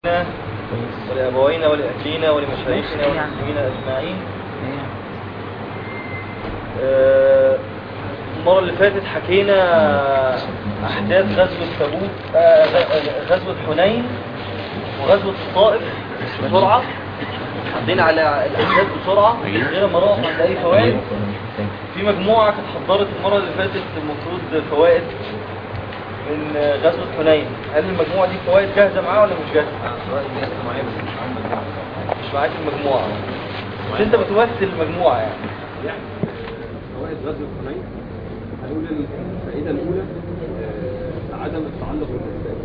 ولأبوينا ولأهلينا ولمشايخنا والمسلمين أجمعين آه، المرة اللي فاتت حكينا أحداث غزوة تبوك آه، غ- غزوة حنين وغزوة الطائف بسرعة عدينا على الأحداث بسرعة من غير ما نقف عند أي فوائد في مجموعة كانت حضرت المرة اللي فاتت المفروض فوائد من غزوة حنين هل المجموعة دي فوائد جاهزة معاها ولا مش جاهزة؟ مش معاك المجموعة بس انت بتمثل المجموعة يعني يعني فوائد غزوة حنين هنقول الفائدة الأولى آه، عدم التعلق بالأسباب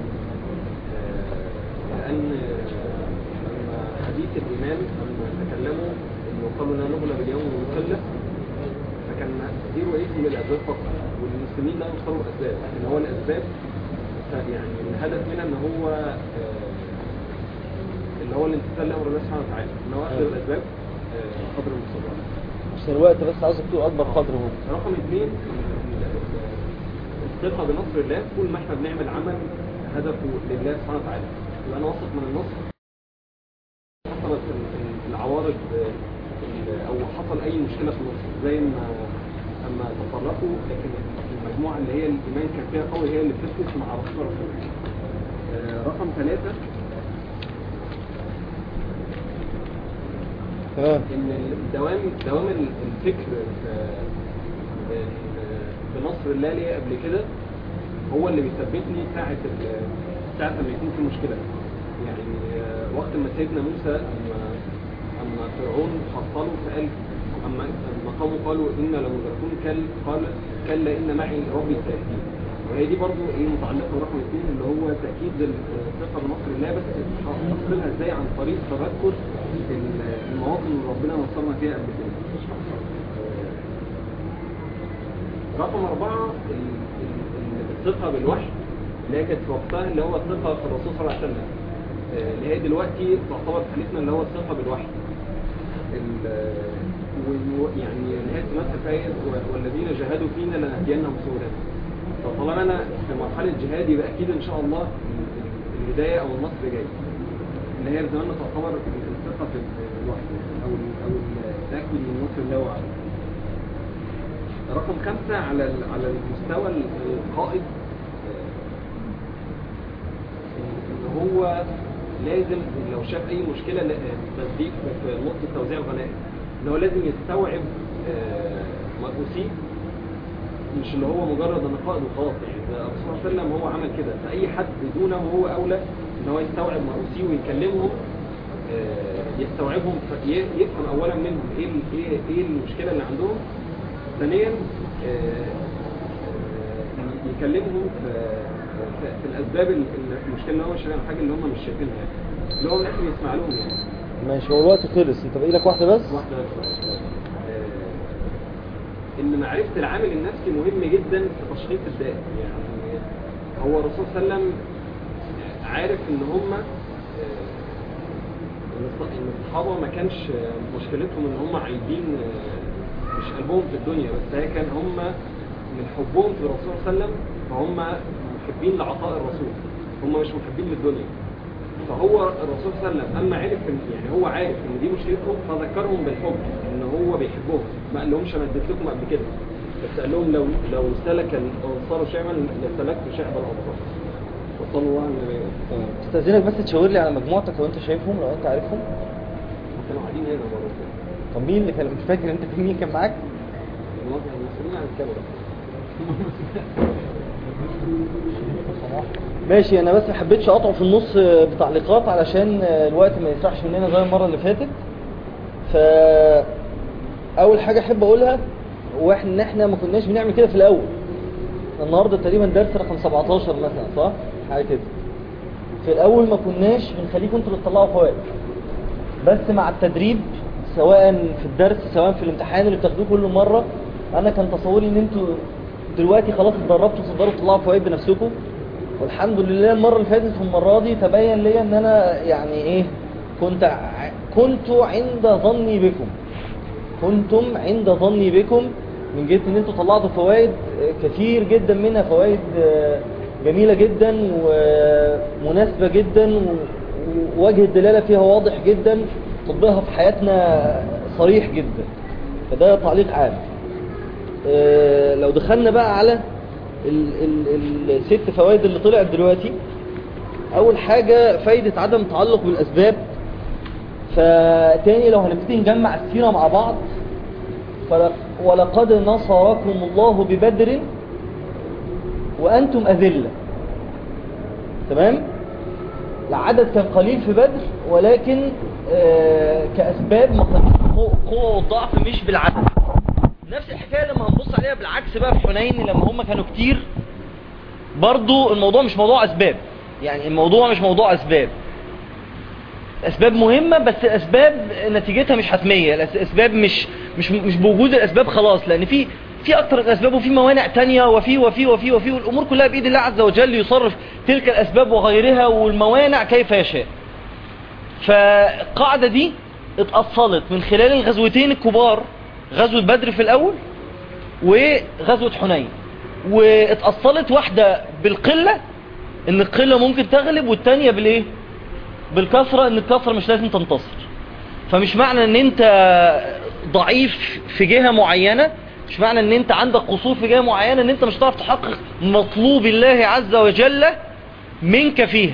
آه، لأن آه، لما حديث الإمام لما تكلموا إنه قالوا لا نغلب اليوم المثلث فكان دي رؤيتهم للأسباب فقط والمسلمين لا يختاروا الأسباب إن هو الأسباب ف- يعني الهدف منها إن هو آه، اللي هو الامتثال لأمر الله سبحانه وتعالى إن هو أخذ الأسباب آه، قدر المستطاع عشان الوقت بس عاوزك تقول أكبر قدر هو رقم اثنين الثقة بنصر الله طول ما احنا بنعمل عمل هدفه لله سبحانه وتعالى يبقى انا واثق من النصر حصلت ال- ال- العوارض آه، ال- او حصل اي مشكلة في النصر زي ما اما تفرقوا لكن المجموعة اللي هي الايمان كان فيها قوي هي اللي بتثبت مع رسول الله آه، رقم ثلاثة تمام ان دوام دوام الفكر في- بنصر الله ليه قبل كده هو اللي بيثبتني ساعة ال- ساعة ما يكون في مشكلة يعني آه، وقت ما سيدنا موسى اما اما فرعون حصله فقال اما اما قومه قالوا انا لمدركون كل قال كلا ان معي ربي سيهدين وهي دي برضو ايه متعلقه برقم اثنين اللي هو تاكيد الثقه بنصر الله بس نصرها ازاي عن طريق تذكر ال- المواطن اللي ربنا نصرنا فيها قبل كده رقم أربعة ال- ال- ال- الثقة بالوحي اللي هي كانت في وقتها اللي هو الثقة في الرسول صلى الله عليه وسلم آه، اللي هي دلوقتي تعتبر في حالتنا اللي هو الثقة بالوحي ال- وإنه يعني اللي هي تمثل في آية و- والذين جاهدوا فينا لنهدينهم سبلنا فطالما أنا في مرحلة جهاد يبقى أكيد إن شاء الله ال- ال- الهداية أو النصر جاي اللي هي زمان تعتبر الثقة في الوحي أو ال- أو التأكد من نصر الله وعلا رقم خمسة على ال- على المستوى القائد آه، ان هو لازم لو شاف اي مشكلة لا- تصديق في نقطة توزيع الغنائم ان هو لازم يستوعب آه، مرؤوسيه مش اللي هو مجرد ان قائد وخلاص يعني ده الرسول صلى الله عليه وسلم هو عمل كده فاي حد دونه هو اولى ان هو يستوعب مرؤوسيه ويكلمهم آه، يستوعبهم ف- ي- يفهم اولا منهم ايه ال- ايه ايه المشكله اللي عندهم ثانيا آه، آه، يكلمهم في, في, في الاسباب ال- ال- المشكله اللي هو مش فاهم حاجه اللي هم مش شايفينها يعني اللي هو من الاخر يسمع لهم يعني ماشي هو الوقت خلص انت باقي لك واحدة بس واحده آه، ان معرفه العامل النفسي مهم جدا في تشخيص الداء يعني هو الرسول صلى الله عليه وسلم عارف ان هم ان الص- إن الصحابه ما كانش آه، مشكلتهم ان هم عايزين آه، مش قلبهم في الدنيا بس هي كان هم من حبهم في الرسول صلى الله عليه وسلم فهم محبين لعطاء الرسول هم مش محبين للدنيا فهو الرسول صلى الله عليه وسلم اما عرف إن يعني هو عارف ان دي مشكلتهم فذكرهم بالحب ان هو بيحبهم ما قال لهمش انا اديت لكم قبل كده بس قال لهم لو لو سلك الانصار شعبا لسلكت شعب الانصار وصلى الله على النبي تمام. استاذنك بس تشاور لي على مجموعتك لو انت شايفهم لو انت عارفهم كانوا قاعدين هنا برضه طب مين اللي كان مش فاكر انت مين كان معاك الموظف المسؤولين عن الكاميرا ماشي انا بس ما حبيتش اقطع في النص بتعليقات علشان الوقت ما يسرحش مننا زي المره اللي فاتت ف اول حاجه احب اقولها هو احنا ان احنا ما كناش بنعمل كده في الاول النهارده تقريبا درس رقم 17 مثلا صح حاجه كده في الاول ما كناش بنخليكم انتوا اللي تطلعوا فوائد بس مع التدريب سواء في الدرس سواء في الامتحان اللي بتاخدوه كل مره انا كان تصوري ان انتوا دلوقتي خلاص اتدربتوا تقدروا تطلعوا فوائد بنفسكم والحمد لله المره اللي فاتت والمره دي تبين لي ان انا يعني ايه كنت ع- كنت عند ظني بكم كنتم عند ظني بكم من جهه ان انتوا طلعتوا فوائد آه، كثير جدا منها فوائد آه، جميله جدا ومناسبه جدا و- ووجه الدلالة فيها واضح جدا تطبيقها في حياتنا صريح جدا فده تعليق عام آه، لو دخلنا بقى على ال ال الست فوائد اللي طلعت دلوقتي اول حاجة فايدة عدم تعلق بالاسباب فتاني لو هنبتدي نجمع السيرة مع بعض فل- ولقد نصركم الله ببدر وانتم اذلة تمام العدد كان قليل في بدر ولكن آه، كأسباب مقاييس القوة والضعف مش بالعدد نفس الحكاية لما هنبص عليها بالعكس بقى في حنين لما هم كانوا كتير برضو الموضوع مش موضوع أسباب يعني الموضوع مش موضوع أسباب أسباب مهمة بس الأسباب نتيجتها مش حتمية الأسباب مش مش مش بوجود الأسباب خلاص لأن في في أكتر الأسباب وفي موانع تانية وفي وفي وفي وفي والأمور كلها بإيد الله عز وجل يصرف تلك الأسباب وغيرها والموانع كيف يشاء فالقاعدة دي اتأصلت من خلال الغزوتين الكبار غزوة بدر في الأول وغزوة حنين واتأصلت واحدة بالقلة ان القلة ممكن تغلب والتانية بالايه بالكثرة ان الكثرة مش لازم تنتصر فمش معنى ان انت ضعيف في جهة معينة مش معنى ان انت عندك قصور في جهة معينة ان انت مش هتعرف تحقق مطلوب الله عز وجل منك فيها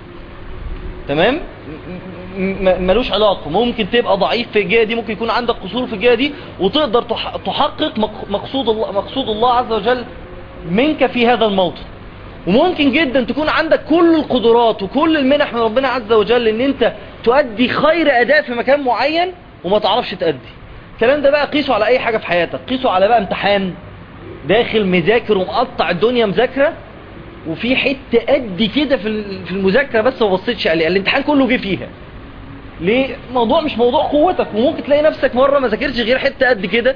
تمام م- م- ملوش علاقة ممكن تبقى ضعيف في الجهة دي ممكن يكون عندك قصور في الجهة دي وتقدر تح- تحقق مق- مقصود الله, مقصود الله عز وجل منك في هذا الموطن وممكن جدا تكون عندك كل القدرات وكل المنح من ربنا عز وجل ان انت تؤدي خير اداء في مكان معين وما تعرفش تأدي الكلام ده بقى قيسه على اي حاجة في حياتك قيسه على بقى امتحان داخل مذاكر ومقطع الدنيا مذاكرة وفي حتة قد كده في ال- في المذاكرة بس ما بصيتش عليها الامتحان كله جه فيها ليه موضوع مش موضوع قوتك وممكن تلاقي نفسك مرة ما ذاكرتش غير حتة قد كده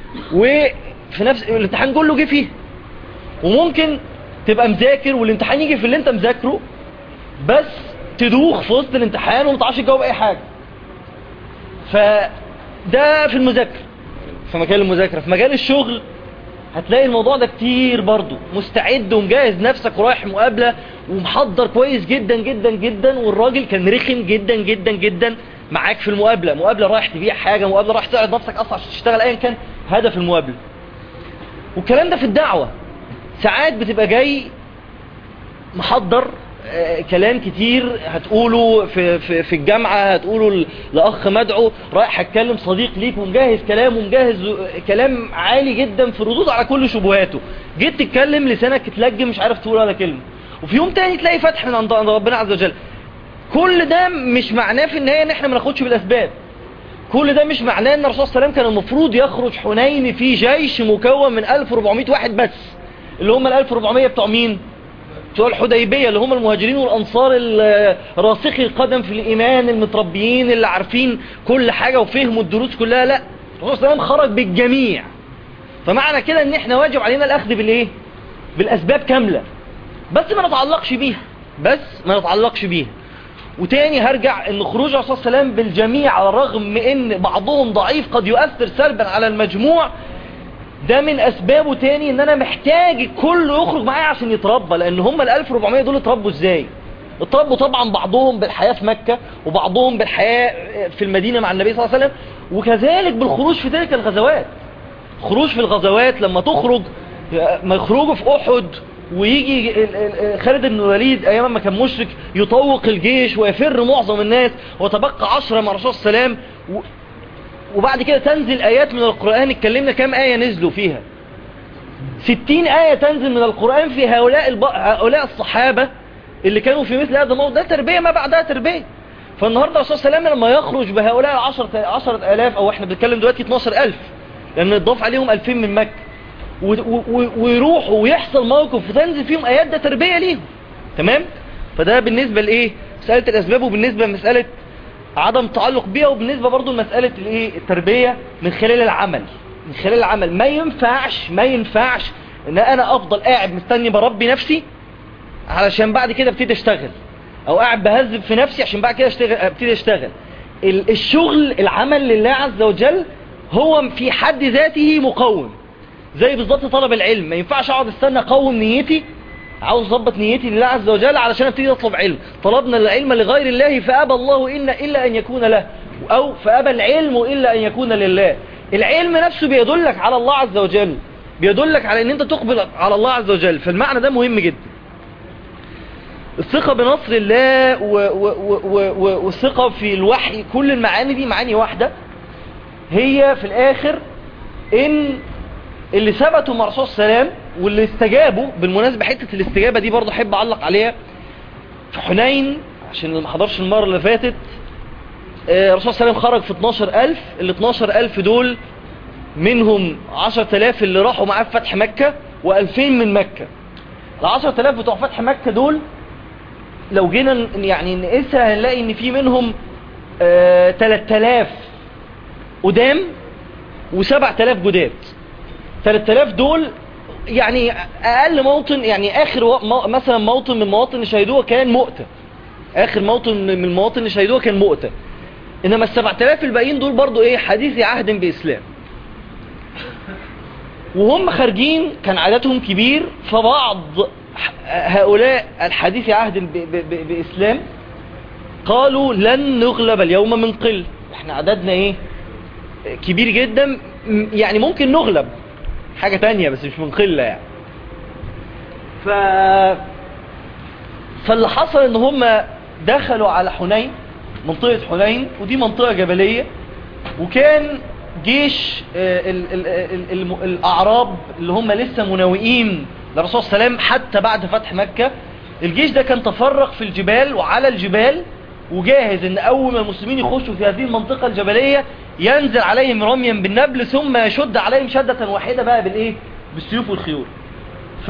وفي نفس الامتحان كله جه فيها وممكن تبقى مذاكر والامتحان يجي في اللي انت مذاكره بس تدوخ في وسط الامتحان وما تعرفش تجاوب اي حاجة فده في المذاكرة في مجال المذاكرة في مجال الشغل هتلاقي الموضوع ده كتير برضو مستعد ومجهز نفسك ورايح مقابلة ومحضر كويس جدا جدا جدا والراجل كان رخم جدا جدا جدا معاك في المقابلة مقابلة رايح تبيع حاجة مقابلة رايح تعرض نفسك اصلا عشان تشتغل ايا كان هدف المقابلة والكلام ده في الدعوة ساعات بتبقى جاي محضر آه، كلام كتير هتقوله في, في, في الجامعة هتقوله ل- لأخ مدعو رايح هتكلم صديق ليك ومجهز كلام ومجهز آه، كلام عالي جدا في الردود على كل شبهاته جيت تتكلم لسانك اتلجم مش عارف تقول ولا كلمة وفي يوم تاني تلاقي فتح من عند عند ربنا عز وجل كل ده مش معناه في النهاية ان احنا ما ناخدش بالاسباب كل ده مش معناه ان الرسول صلى الله عليه وسلم كان المفروض يخرج حنين في جيش مكون من 1400 واحد بس اللي هم ال 1400 بتوع مين بتوع الحديبية اللي هم المهاجرين والأنصار ال- راسخي القدم في الإيمان المتربيين اللي عارفين كل حاجة وفهموا الدروس كلها لا الرسول صلى الله عليه وسلم خرج بالجميع فمعنى كده ان احنا واجب علينا الأخذ بالإيه بالأسباب كاملة بس ما نتعلقش بيها بس ما نتعلقش بيها وتاني هرجع ان خروج الرسول صلى الله عليه وسلم بالجميع على الرغم من ان بعضهم ضعيف قد يؤثر سلبا على المجموع ده من اسبابه تاني ان انا محتاج الكل يخرج معايا عشان يتربى لان هم ال 1400 دول اتربوا ازاي اتربوا طبعا بعضهم بالحياة في مكة وبعضهم بالحياة في المدينة مع النبي صلى الله عليه وسلم وكذلك بالخروج في تلك الغزوات خروج في الغزوات لما تخرج ما يخرجوا في احد ويجي ال- ال- خالد بن الوليد ايام ما كان مشرك يطوق الجيش ويفر معظم الناس وتبقى عشرة مع الرسول صلى الله عليه وسلم و- وبعد كده تنزل آيات من القرآن اتكلمنا كام آية نزلوا فيها ستين آية تنزل من القرآن في هؤلاء, الب... هؤلاء الصحابة اللي كانوا في مثل هذا الموضوع ده تربية ما بعدها تربية فالنهاردة الرسول صلى الله عليه وسلم لما يخرج بهؤلاء العشرة عشرة آلاف أو احنا بنتكلم دلوقتي 12 ألف لأن اتضاف عليهم ألفين من مكة و... و... و... ويروحوا ويحصل موقف وتنزل فيهم آيات ده تربية ليهم تمام فده بالنسبة لإيه مسألة الأسباب وبالنسبة لمسألة عدم تعلق بيها وبالنسبة برضو لمسألة الايه التربية من خلال العمل من خلال العمل ما ينفعش ما ينفعش ان انا افضل قاعد مستني بربي نفسي علشان بعد كده ابتدي اشتغل او قاعد بهذب في نفسي عشان بعد كده اشتغل ابتدي اشتغل ال- الشغل العمل لله عز وجل هو في حد ذاته مقوم زي بالظبط طلب العلم ما ينفعش اقعد استنى اقوم نيتي عاوز اظبط نيتي لله عز وجل علشان ابتدي اطلب علم طلبنا العلم لغير الله فابى الله إلا, الا ان يكون له او فابى العلم الا ان يكون لله العلم نفسه بيدلك على الله عز وجل بيدلك على ان انت تقبل على الله عز وجل فالمعنى ده مهم جدا الثقة بنصر الله و و و و والثقة في الوحي كل المعاني دي معاني واحدة هي في الاخر ان اللي ثبتوا مع الرسول صلى الله عليه وسلم واللي استجابوا بالمناسبة حتة الاستجابة دي برضه احب اعلق عليها في حنين عشان اللي ما حضرش المرة اللي فاتت آه، الرسول صلى الله عليه وسلم خرج في 12000 ال 12000 دول منهم 10000 اللي راحوا معاه في فتح مكة و2000 من مكة ال 10000 بتوع فتح مكة دول لو جينا ن- يعني نقيسها هنلاقي ان في منهم آه 3000 قدام و7000 جداد 3000 دول يعني اقل موطن يعني اخر و... مو- مثلا موطن من المواطن اللي شهدوها كان مؤتة اخر موطن من المواطن اللي شهدوها كان مؤتة انما ال 7000 الباقيين دول برضو ايه حديثي عهد باسلام وهم خارجين كان عددهم كبير فبعض ح- هؤلاء الحديث عهد ب- ب- ب- باسلام قالوا لن نغلب اليوم من قل احنا عددنا ايه كبير جدا م- يعني ممكن نغلب حاجة تانية بس مش من قلة يعني ف فاللي حصل ان هم دخلوا على حنين منطقة حنين ودي منطقة جبلية وكان جيش آه، ال ال ال ال الأعراب اللي هم لسه مناوئين للرسول صلى الله عليه وسلم حتى بعد فتح مكة الجيش ده كان تفرق في الجبال وعلى الجبال وجاهز ان اول ما المسلمين يخشوا في هذه المنطقة الجبلية ينزل عليهم رميا بالنبل ثم يشد عليهم شدة واحدة بقى بالايه بالسيوف والخيول ف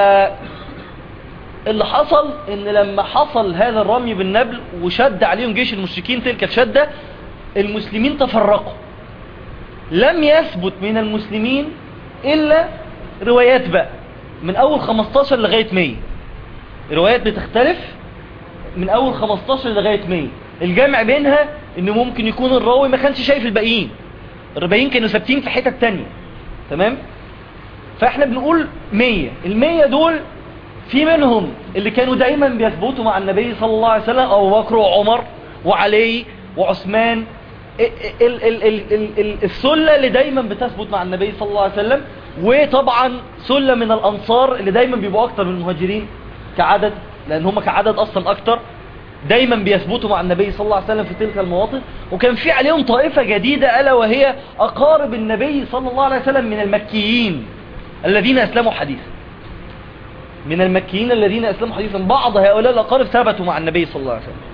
اللي حصل ان لما حصل هذا الرمي بالنبل وشد عليهم جيش المشركين تلك الشدة المسلمين تفرقوا لم يثبت من المسلمين الا روايات بقى من اول 15 لغاية 100 روايات بتختلف من اول 15 لغاية 100 الجمع بينها ان ممكن يكون الراوي ما كانش شايف الباقيين الباقيين كانوا ثابتين في حتة تانية تمام فاحنا بنقول 100 ال100 دول في منهم اللي كانوا دايما بيثبتوا مع النبي صلى الله عليه وسلم ابو بكر وعمر وعلي وعثمان ال- ال- ال- ال- ال- ال- السلة اللي دايما بتثبت مع النبي صلى الله عليه وسلم وطبعا سلة من الانصار اللي دايما بيبقوا اكتر من المهاجرين كعدد لان هم كعدد اصلا اكتر دايما بيثبتوا مع النبي صلى الله عليه وسلم في تلك المواطن وكان في عليهم طائفة جديدة ألا وهي أقارب النبي صلى الله عليه وسلم من المكيين الذين أسلموا حديثا من المكيين الذين أسلموا حديثا بعض هؤلاء الأقارب ثبتوا مع النبي صلى الله عليه وسلم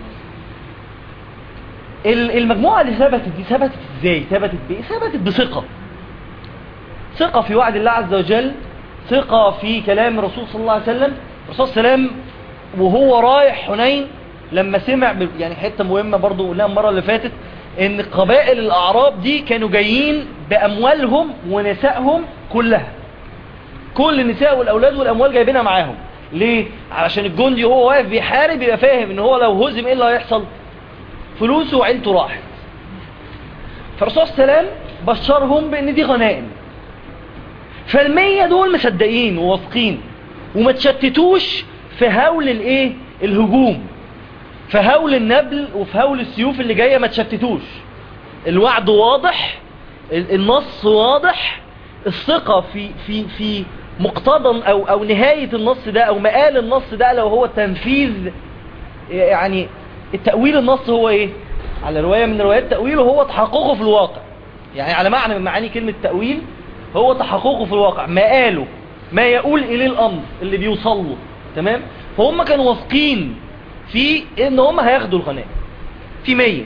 ال- المجموعة اللي ثبتت دي ثبتت ازاي ثبتت بايه ثبتت بثقة ثقة في وعد الله عز وجل ثقة في كلام الرسول صلى الله عليه وسلم الرسول صلى الله عليه وسلم وهو رايح حنين لما سمع ب- يعني حتة مهمة برضو قلناها المرة اللي فاتت ان قبائل الاعراب دي كانوا جايين باموالهم ونسائهم كلها كل النساء والاولاد والاموال جايبينها معاهم ليه علشان الجندي وهو واقف بيحارب يبقى فاهم ان هو لو هزم ايه اللي هيحصل فلوسه وعيلته راحت فالرسول صلى الله عليه وسلم بشرهم بان دي غنائم فالمية دول مصدقين وواثقين وما تشتتوش في هول الايه الهجوم في هول النبل وفي هول السيوف اللي جايه ما تشتتوش الوعد واضح ال- النص واضح الثقة في في في مقتضى او او نهاية النص ده او مقال النص ده لو هو تنفيذ يعني التأويل النص هو ايه على رواية من روايات تأويله هو تحققه في الواقع يعني على معنى من معاني كلمة تأويل هو تحققه في الواقع ما قاله ما يقول إليه الأمر اللي بيوصل له تمام فهم كانوا واثقين في ان هم هياخدوا الغنائم في مية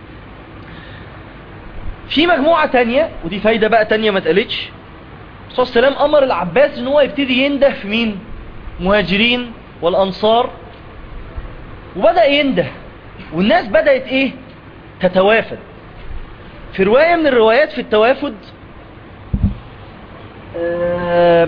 في مجموعة تانية ودي فايدة بقى تانية ما اتقالتش الرسول صلى الله عليه وسلم امر العباس ان هو يبتدي ينده في مين مهاجرين والانصار وبدأ ينده والناس بدأت ايه تتوافد في رواية من الروايات في التوافد آه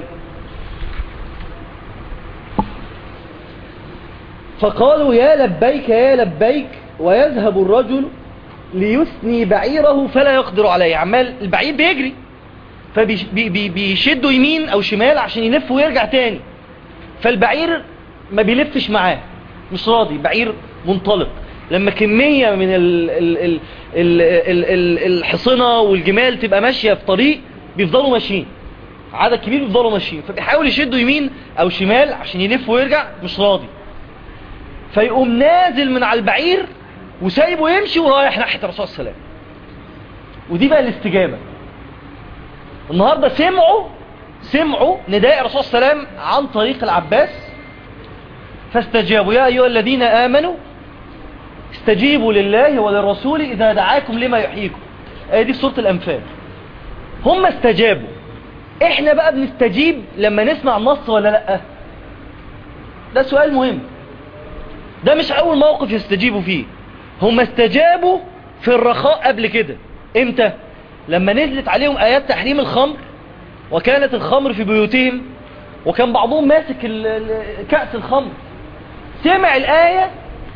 فقالوا يا لبيك يا لبيك ويذهب الرجل ليثني بعيره فلا يقدر عليه عمال البعير بيجري فبيشدوا يمين او شمال عشان يلف ويرجع تاني فالبعير ما بيلفش معاه مش راضي بعير منطلق لما كمية من ال ال ال ال ال ال الحصنة والجمال تبقى ماشية في طريق بيفضلوا ماشيين عدد كبير بيفضلوا ماشيين فبيحاول يشدوا يمين او شمال عشان يلف ويرجع مش راضي فيقوم نازل من على البعير وسايبه يمشي ورايح ناحية الرسول صلى الله عليه وسلم ودي بقى الاستجابة النهاردة سمعوا سمعوا نداء الرسول صلى الله عليه وسلم عن طريق العباس فاستجابوا يا أيها الذين آمنوا استجيبوا لله وللرسول إذا دعاكم لما يحييكم آية دي في سورة الأنفال هم استجابوا احنا بقى بنستجيب لما نسمع النص ولا لا ده سؤال مهم ده مش اول موقف يستجيبوا فيه هم استجابوا في الرخاء قبل كده امتى لما نزلت عليهم ايات تحريم الخمر وكانت الخمر في بيوتهم وكان بعضهم ماسك ال- ال- كأس الخمر سمع الآية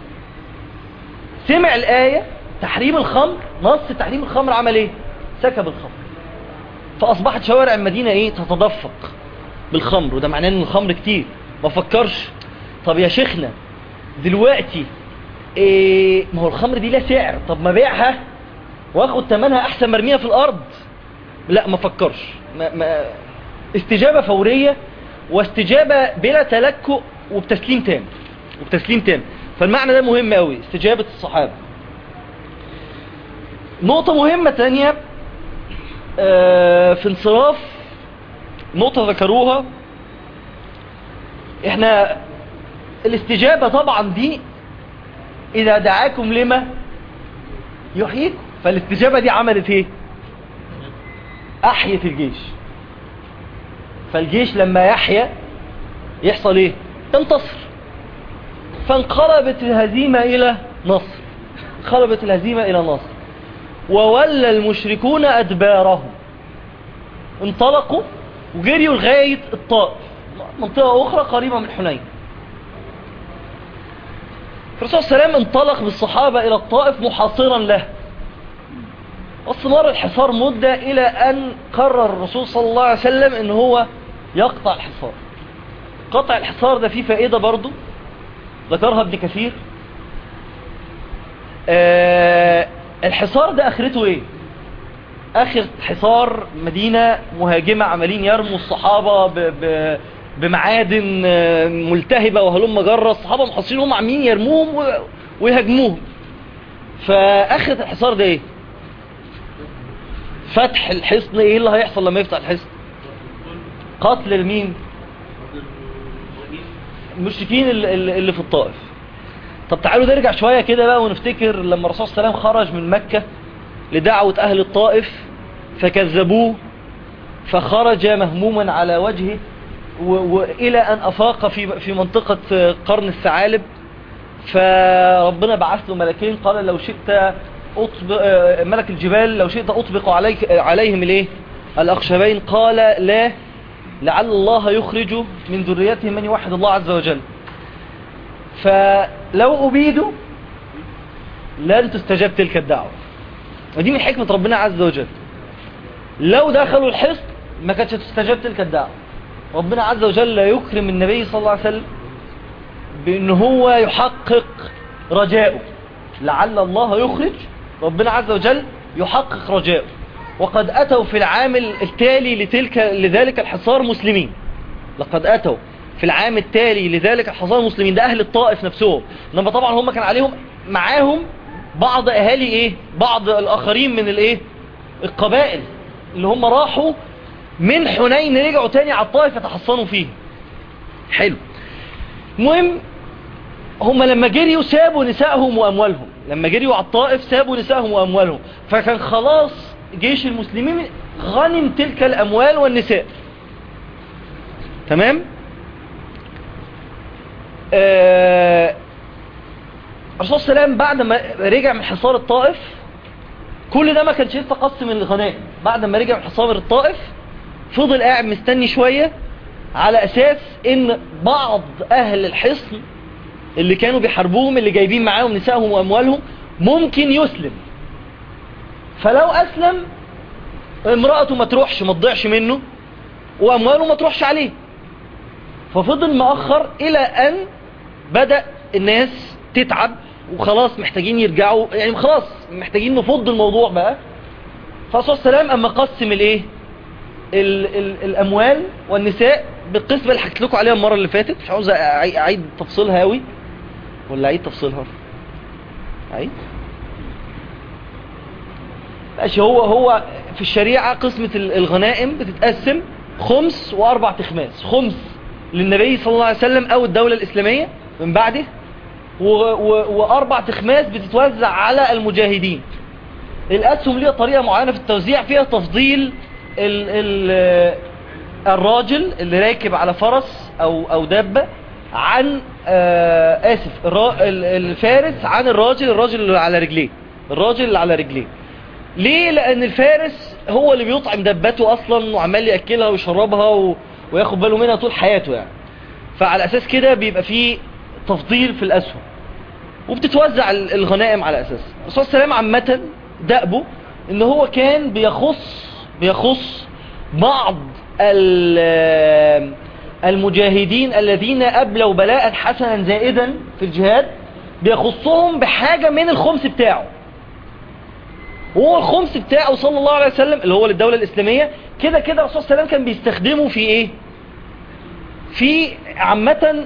سمع الآية تحريم الخمر نص تحريم الخمر عمل ايه سكب الخمر فأصبحت شوارع المدينة ايه تتدفق بالخمر وده معناه ان الخمر كتير ما فكرش طب يا شيخنا دلوقتي إيه ما هو الخمر دي لها سعر طب ما بيعها واخد تمنها احسن مرميها في الارض لا ما فكرش ما ما استجابة فورية واستجابة بلا تلكؤ وبتسليم تام وبتسليم تام فالمعنى ده مهم قوي استجابة الصحابة نقطة مهمة تانية آه، في انصراف نقطة ذكروها احنا الاستجابة طبعا دي اذا دعاكم لما يحييكم فالاستجابة دي عملت ايه احيت الجيش فالجيش لما يحيا يحصل ايه ينتصر فانقلبت الهزيمة الى نصر انقلبت الهزيمة الى نصر وولى المشركون ادبارهم انطلقوا وجريوا لغاية الطائف منطقة اخرى قريبة من حنين الرسول صلى الله عليه وسلم انطلق بالصحابة الى الطائف محاصرا له واستمر الحصار مدة الى ان قرر الرسول صلى الله عليه وسلم ان هو يقطع الحصار قطع الحصار ده فيه فائدة برضو ذكرها ابن كثير آه الحصار ده اخرته ايه اخر حصار مدينة مهاجمة عمالين يرموا الصحابة ب ب بمعادن آه، ملتهبة وهلم جرة الصحابة محصلين هم عاملين يرموهم و- ويهاجموهم فاخرة الحصار ده ايه فتح الحصن ايه اللي هيحصل لما يفتح الحصن قتل المين المشركين ال- ال- اللي في الطائف طب تعالوا نرجع شوية كده بقى ونفتكر لما الرسول صلى الله عليه وسلم خرج من مكة لدعوة أهل الطائف فكذبوه فخرج مهموما على وجهه و- وإلى أن أفاق في في منطقة قرن الثعالب فربنا بعث له ملكين قال لو شئت أطبق آه، ملك الجبال لو شئت أطبق عليك عليهم الايه الأخشبين قال لا لعل الله يخرج من ذريتهم من يوحد الله عز وجل فلو أبيدوا لن تستجاب تلك الدعوة ودي من حكمة ربنا عز وجل لو دخلوا الحصن ما كانتش تستجاب تلك الدعوة ربنا عز وجل يكرم النبي صلى الله عليه وسلم بأن هو يحقق رجاؤه لعل الله يخرج ربنا عز وجل يحقق رجاؤه وقد أتوا في العام التالي لتلك لذلك الحصار مسلمين لقد أتوا في العام التالي لذلك الحصار مسلمين ده أهل الطائف نفسهم إنما طبعا هم كان عليهم معاهم بعض أهالي إيه بعض الآخرين من الإيه القبائل اللي هم راحوا من حنين رجعوا تاني على الطائف يتحصنوا فيه حلو المهم هم لما جريوا سابوا نسائهم وأموالهم لما جريوا على الطائف سابوا نسائهم وأموالهم فكان خلاص جيش المسلمين غنم تلك الأموال والنساء تمام آه، الرسول صلى الله عليه وسلم بعد ما رجع من حصار الطائف كل ده ما كانش لسه قسم الغنائم بعد ما رجع من حصار الطائف فضل قاعد مستني شوية على أساس إن بعض أهل الحصن اللي كانوا بيحاربوهم اللي جايبين معاهم نسائهم وأموالهم ممكن يسلم فلو أسلم امرأته ما تروحش ما تضيعش منه وأمواله ما تروحش عليه ففضل مأخر إلى أن بدأ الناس تتعب وخلاص محتاجين يرجعوا يعني خلاص محتاجين نفض الموضوع بقى فالرسول صلى الله عليه وسلم اما قسم الايه ال ال الاموال والنساء بالقسمه اللي حكيت لكم عليها المره اللي فاتت مش عاوز أعي- اعيد تفصيلها قوي ولا اعيد تفصيلها اعيد ماشي هو هو في الشريعة قسمة ال- الغنائم بتتقسم خمس واربع تخماس خمس للنبي صلى الله عليه وسلم او الدولة الاسلامية من بعده و و واربع تخماس بتتوزع على المجاهدين الاسهم ليها طريقة معينة في التوزيع فيها تفضيل ال ال الراجل اللي راكب على فرس او او دابة عن آه اسف الرا ال- الفارس عن الراجل الراجل اللي على رجليه الراجل اللي على رجليه ليه لان الفارس هو اللي بيطعم دبته اصلا وعمال ياكلها ويشربها و... وياخد باله منها طول حياته يعني فعلى اساس كده بيبقى فيه تفضيل في الاسهم وبتتوزع ال- الغنائم على اساس الرسول صلى الله عليه وسلم عامه دأبه ان هو كان بيخص بيخص بعض ال- المجاهدين الذين أبلوا بلاء حسنا زائدا في الجهاد بيخصهم بحاجة من الخمس بتاعه وهو الخمس بتاعه صلى الله عليه وسلم اللي هو للدولة الإسلامية كده كده الرسول صلى الله عليه وسلم كان بيستخدمه في إيه في عامة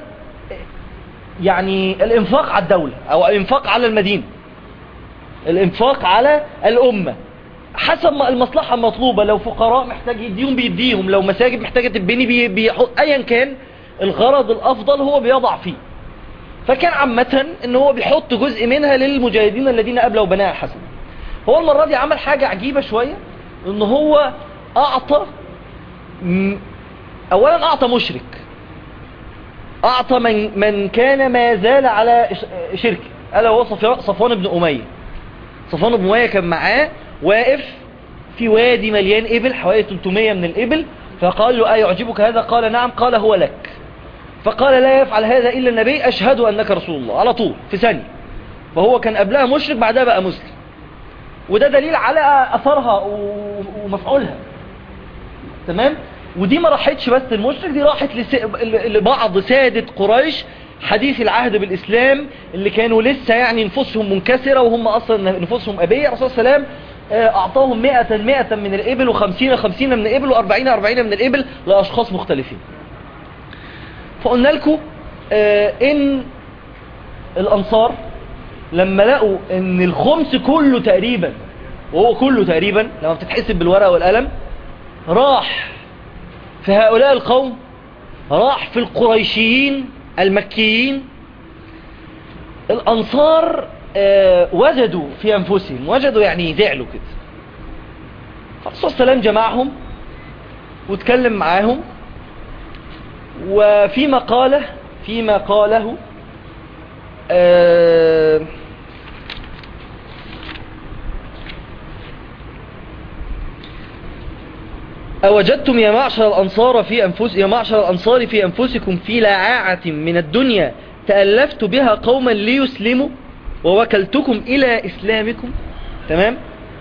يعني الإنفاق على الدولة أو الإنفاق على المدينة الإنفاق على الأمة حسب ما المصلحة المطلوبة لو فقراء محتاج يديهم بيديهم لو مساجد محتاجة تبني بي بيحط أيا كان الغرض الأفضل هو بيضع فيه فكان عامة ان هو بيحط جزء منها للمجاهدين الذين أبلوا بناء الحسن هو المرة دي عمل حاجة عجيبة شوية ان هو أعطى م- أولا أعطى مشرك أعطى من, من كان ما زال على ش- شركه ألا هو صفي- صفوان بن أمية صفوان بن أمية كان معاه واقف في وادي مليان إبل حوالي 300 من الإبل فقال له أيعجبك هذا قال نعم قال هو لك فقال لا يفعل هذا إلا النبي أشهد أنك رسول الله على طول في ثانية فهو كان قبلها مشرك بعدها بقى مسلم وده دليل على أثرها و- ومفعولها تمام ودي ما راحتش بس المشرك دي راحت لس... لبعض سادة قريش حديث العهد بالإسلام اللي كانوا لسه يعني نفوسهم منكسرة وهم أصلا نفوسهم أبية الرسول صلى الله عليه وسلم آه، أعطاهم مئة مئة من الإبل وخمسين خمسين من الإبل وأربعين أربعين من الإبل لأشخاص مختلفين فقلنا لكم آه، إن الأنصار لما لقوا إن الخمس كله تقريبا وهو كله تقريبا لما بتتحسب بالورقة والقلم راح في هؤلاء القوم راح في القريشيين المكيين الأنصار آه، وجدوا في أنفسهم وجدوا يعني زعلوا كده فالرسول صلى الله عليه وسلم جمعهم واتكلم معاهم وفي مقاله في مقاله آه أوجدتم يا معشر الأنصار في أنفس يا معشر الأنصار في أنفسكم في لعاعة من الدنيا تألفت بها قوما ليسلموا ووكلتكم إلى إسلامكم تمام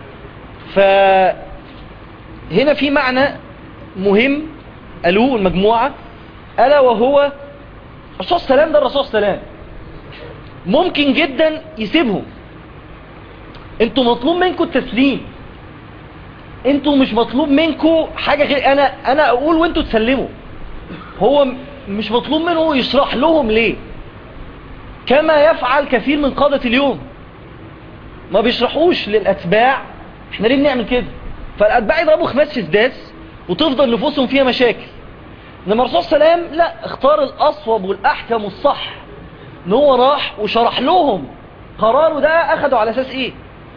فهنا في معنى مهم قالوه المجموعة ألا وهو الرسول صلى الله عليه وسلم ده الرسول صلى الله عليه وسلم ممكن جدا يسيبهم انتوا مطلوب منكم التسليم انتوا مش مطلوب منكم حاجة غير انا انا اقول وانتوا تسلموا هو م- مش مطلوب منه يشرح لهم ليه كما يفعل كثير من قادة اليوم ما بيشرحوش للاتباع احنا ليه بنعمل كده فالاتباع يضربوا خماس في سداس وتفضل نفوسهم فيها مشاكل انما الرسول صلى الله عليه وسلم لا اختار الاصوب والاحكم والصح ان هو راح وشرح لهم قراره ده اخده على اساس ايه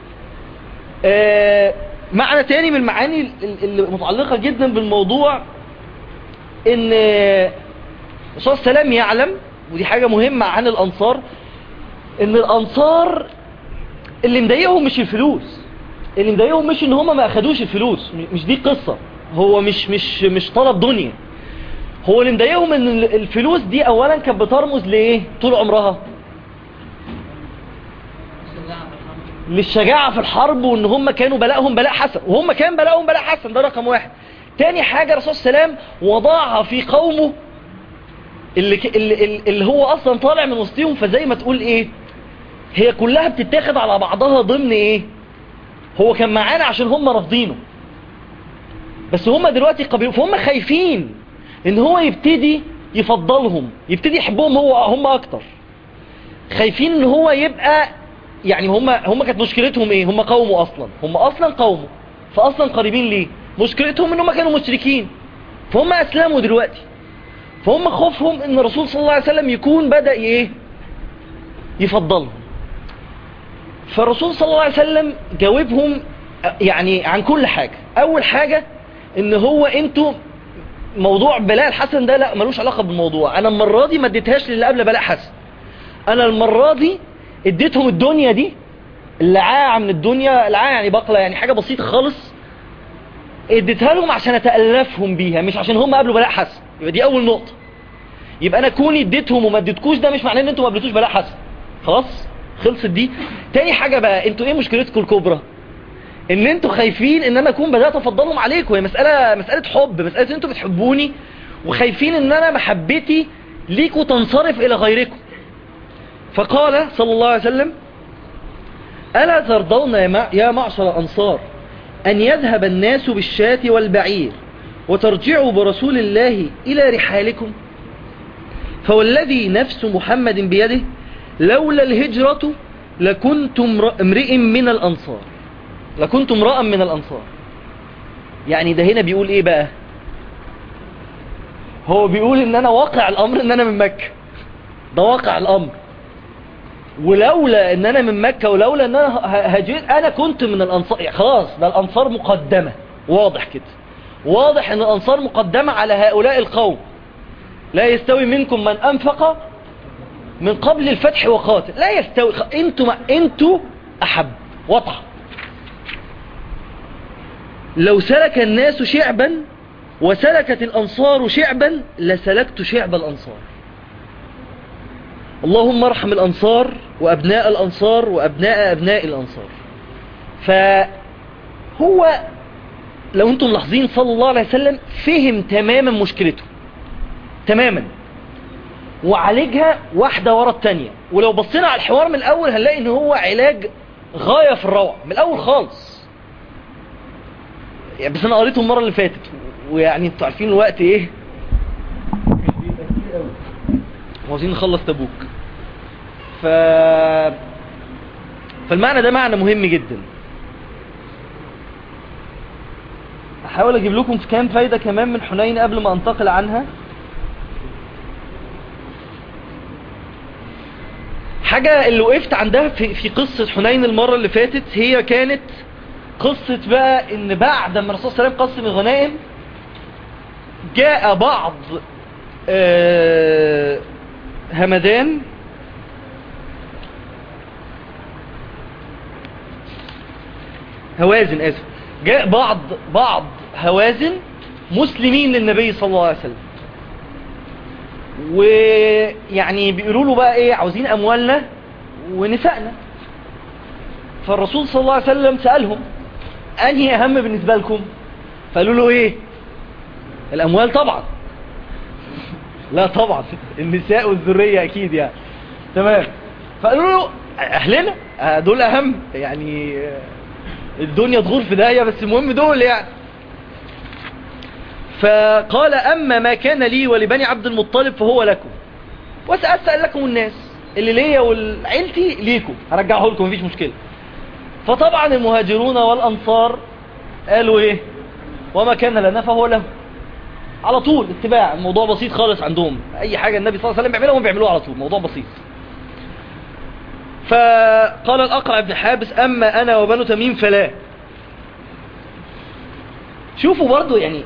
آه معنى تاني من المعاني ال- ال- اللي متعلقة جدا بالموضوع ان آه، الرسول صلى الله عليه وسلم يعلم ودي حاجة مهمة عن الانصار ان الانصار اللي مضايقهم مش الفلوس اللي مضايقهم مش ان هم ما اخدوش الفلوس م- مش دي قصة هو مش مش مش طلب دنيا هو اللي مضايقهم ان ال- الفلوس دي اولا كانت بترمز لايه طول عمرها للشجاعة في الحرب وان هم كانوا بلاءهم بلاء حسن وهم كان بلاءهم بلاء حسن ده رقم واحد تاني حاجة الرسول صلى الله عليه وسلم وضعها في قومه اللي, ك... اللي, اللي هو اصلا طالع من وسطهم فزي ما تقول ايه هي كلها بتتاخد على بعضها ضمن ايه هو كان معانا عشان هم رافضينه بس هم دلوقتي قبلوا فهم خايفين ان هو يبتدي يفضلهم يبتدي يحبهم هو هم اكتر خايفين ان هو يبقى يعني هم هم كانت مشكلتهم ايه هم قومه اصلا هم اصلا قومه فاصلا قريبين ليه مشكلتهم ان هم كانوا مشركين فهم اسلموا دلوقتي فهم خوفهم ان الرسول صلى الله عليه وسلم يكون بدأ ايه يفضلهم فالرسول صلى الله عليه وسلم جاوبهم يعني عن كل حاجة اول حاجة ان هو انتوا موضوع بلاء الحسن ده لا ملوش علاقة بالموضوع انا المرة دي ما اديتهاش للي قبل بلاء حسن انا المرة دي اديتهم الدنيا دي اللعاعة من الدنيا اللعاعة يعني بقلة يعني حاجة بسيطة خالص اديتها لهم عشان اتألفهم بيها مش عشان هم قبلوا بلاء حسن يبقى دي اول نقطة يبقى انا كوني اديتهم وما اديتكوش ده مش معناه ان انتوا ما قبلتوش بلاء حسن خلاص خلصت دي تاني حاجة بقى انتوا ايه مشكلتكم الكبرى ان انتوا خايفين ان انا اكون بدأت افضلهم عليكم هي مسألة مسألة حب مسألة انتوا بتحبوني وخايفين ان انا محبتي ليكوا تنصرف الى غيركم فقال صلى الله عليه وسلم ألا ترضون يا معشر الأنصار أن يذهب الناس بالشاة والبعير وترجعوا برسول الله إلى رحالكم فوالذي نفس محمد بيده لولا الهجرة لكنت امرئ من الأنصار لكنت امرأ من الأنصار يعني ده هنا بيقول ايه بقى هو بيقول ان انا واقع الامر ان انا من مكة ده واقع الامر ولولا ان انا من مكة ولولا ان انا هجيت انا كنت من الانصار يعني خلاص ده الانصار مقدمة واضح كده واضح ان الانصار مقدمة على هؤلاء القوم لا يستوي منكم من انفق من قبل الفتح وقاتل لا يستوي انتوا انتوا احب واضح لو سلك الناس شعبا وسلكت الانصار شعبا لسلكت شعب الانصار اللهم ارحم الأنصار وأبناء الأنصار وأبناء أبناء الأنصار فهو لو أنتم ملاحظين صلى الله عليه وسلم فهم تماما مشكلته تماما وعالجها واحدة ورا التانية ولو بصينا على الحوار من الأول هنلاقي ان هو علاج غاية في الروعة من الأول خالص يعني بس أنا قريته المرة اللي فاتت ويعني انتوا عارفين الوقت ايه وعاوزين نخلص تبوك ف... فالمعنى ده معنى مهم جدا احاول اجيب لكم في كام فايدة كمان من حنين قبل ما انتقل عنها حاجة اللي وقفت عندها في, في قصة حنين المرة اللي فاتت هي كانت قصة بقى ان بعد ما الرسول صلى الله عليه وسلم قسم الغنائم جاء بعض آه همدان هوازن اسف جاء بعض بعض هوازن مسلمين للنبي صلى الله عليه وسلم ويعني بيقولوا له بقى ايه عاوزين اموالنا ونسائنا فالرسول صلى الله عليه وسلم سألهم انهي اهم بالنسبة لكم فقالوا له ايه الاموال طبعا لا طبعا النساء والذرية اكيد يعني تمام فقالوا له اهلنا دول اهم يعني الدنيا تغور في داهية بس المهم دول يعني فقال اما ما كان لي ولبني عبد المطلب فهو لكم وسأسأل لكم الناس اللي ليا والعيلتي ليكم هرجعه لكم مفيش مشكلة فطبعا المهاجرون والانصار قالوا ايه وما كان لنا فهو له على طول اتباع الموضوع بسيط خالص عندهم اي حاجة النبي صلى الله عليه وسلم بيعملها هم بيعملوها على طول موضوع بسيط فقال الأقرع بن حابس أما أنا وبنو تميم فلا شوفوا برضو يعني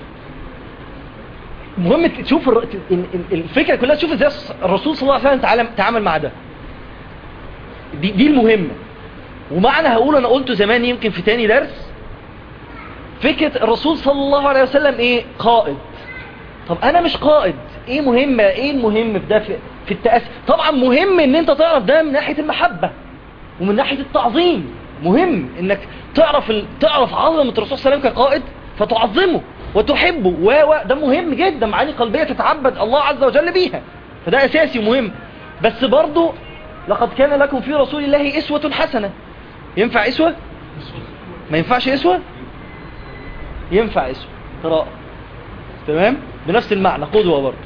مهم تشوف الفكرة كلها تشوف ازاي الرسول صلى الله عليه وسلم تعامل مع ده دي, دي المهمة ومعنى هقول انا قلته زمان يمكن في تاني درس فكرة الرسول صلى الله عليه وسلم ايه قائد طب انا مش قائد ايه مهمة ايه المهم في ده في, في التأسي طبعا مهم ان انت تعرف ده من ناحية المحبة ومن ناحية التعظيم مهم انك تعرف ال... تعرف عظمة الرسول صلى الله عليه وسلم كقائد فتعظمه وتحبه و و ده مهم جدا معاني قلبية تتعبد الله عز وجل بيها فده اساسي ومهم بس برضو لقد كان لكم في رسول الله اسوة حسنة ينفع اسوة ما ينفعش اسوة ينفع اسوة قراءة تمام بنفس المعنى قدوة برضو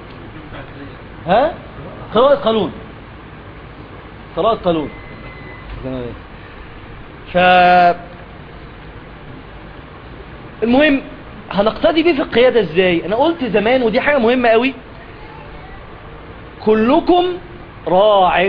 ها قراءة قانون قراءة قانون ف المهم هنقتدي بيه في القيادة ازاي انا قلت زمان ودي حاجة مهمة قوي كلكم راع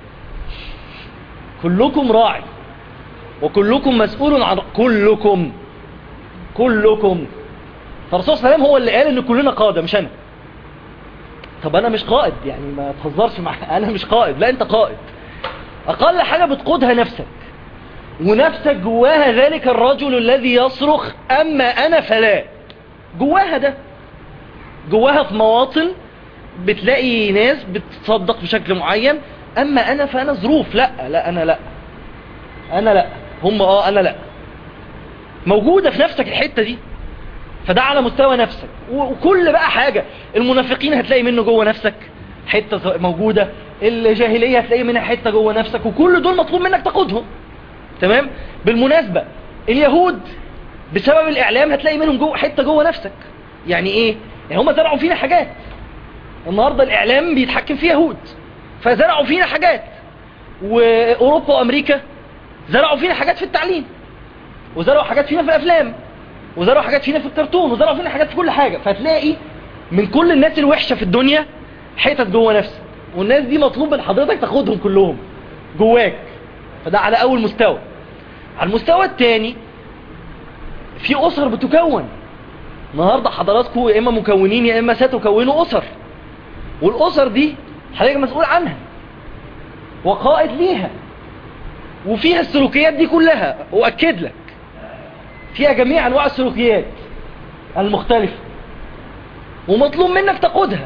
كلكم راعي وكلكم مسؤول عن كلكم كلكم فالرسول صلى الله عليه وسلم هو اللي قال ان كلنا قادة مش انا طب انا مش قائد يعني ما تهزرش معايا انا مش قائد لا انت قائد اقل حاجة بتقودها نفسك ونفسك جواها ذلك الرجل الذي يصرخ اما انا فلا جواها ده جواها في مواطن بتلاقي ناس بتصدق بشكل معين اما انا فانا ظروف لا لا انا لا انا لا هم اه انا لا موجودة في نفسك الحتة دي فده على مستوى نفسك وكل بقى حاجة المنافقين هتلاقي منه جوه نفسك حتة موجودة الجاهلية هتلاقي منها حتة جوه نفسك وكل دول مطلوب منك تقودهم تمام بالمناسبة اليهود بسبب الاعلام هتلاقي منهم جوه حتة جوه نفسك يعني ايه يعني هم زرعوا فينا حاجات النهاردة الاعلام بيتحكم في يهود فزرعوا فينا حاجات واوروبا وامريكا زرعوا فينا حاجات في التعليم وزرعوا حاجات فينا في الافلام وزرعوا حاجات فينا في الكرتون وزرعوا فينا حاجات في كل حاجة فتلاقي من كل الناس الوحشة في الدنيا حتت جوه نفسك والناس دي مطلوب من حضرتك تاخدهم كلهم جواك فده على اول مستوى على المستوى الثاني في اسر بتكون النهاردة حضراتكم يا اما مكونين يا اما ستكونوا اسر والاسر دي حضرتك مسؤول عنها وقائد ليها وفيها السلوكيات دي كلها واكد لك فيها جميع انواع السلوكيات المختلفة ومطلوب منك تقودها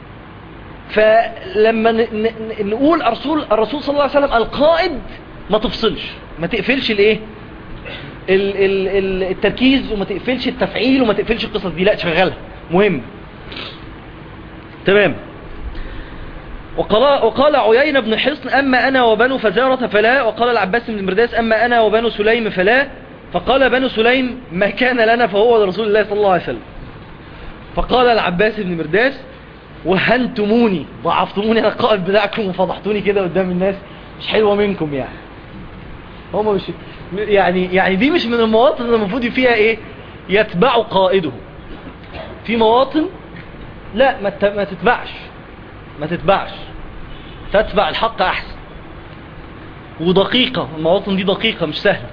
فلما نقول الرسول الرسول صلى الله عليه وسلم القائد ما تفصلش ما تقفلش الايه التركيز وما تقفلش التفعيل وما تقفلش القصص دي لا شغلها مهم تمام وقال, وقال عيين بن حصن أما أنا وبنو فزارة فلا وقال العباس بن المرداس أما أنا وبنو سليم فلا فقال بنو سليم ما كان لنا فهو لرسول الله صلى الله عليه وسلم فقال العباس بن مرداس وهنتموني ضعفتموني انا القائد بتاعكم وفضحتوني كده قدام الناس مش حلوة منكم يعني هم مش يعني يعني دي مش من المواطن اللي المفروض فيها ايه يتبع قائده في مواطن لا ما ما تتبعش ما تتبعش تتبع الحق احسن ودقيقة المواطن دي دقيقة مش سهلة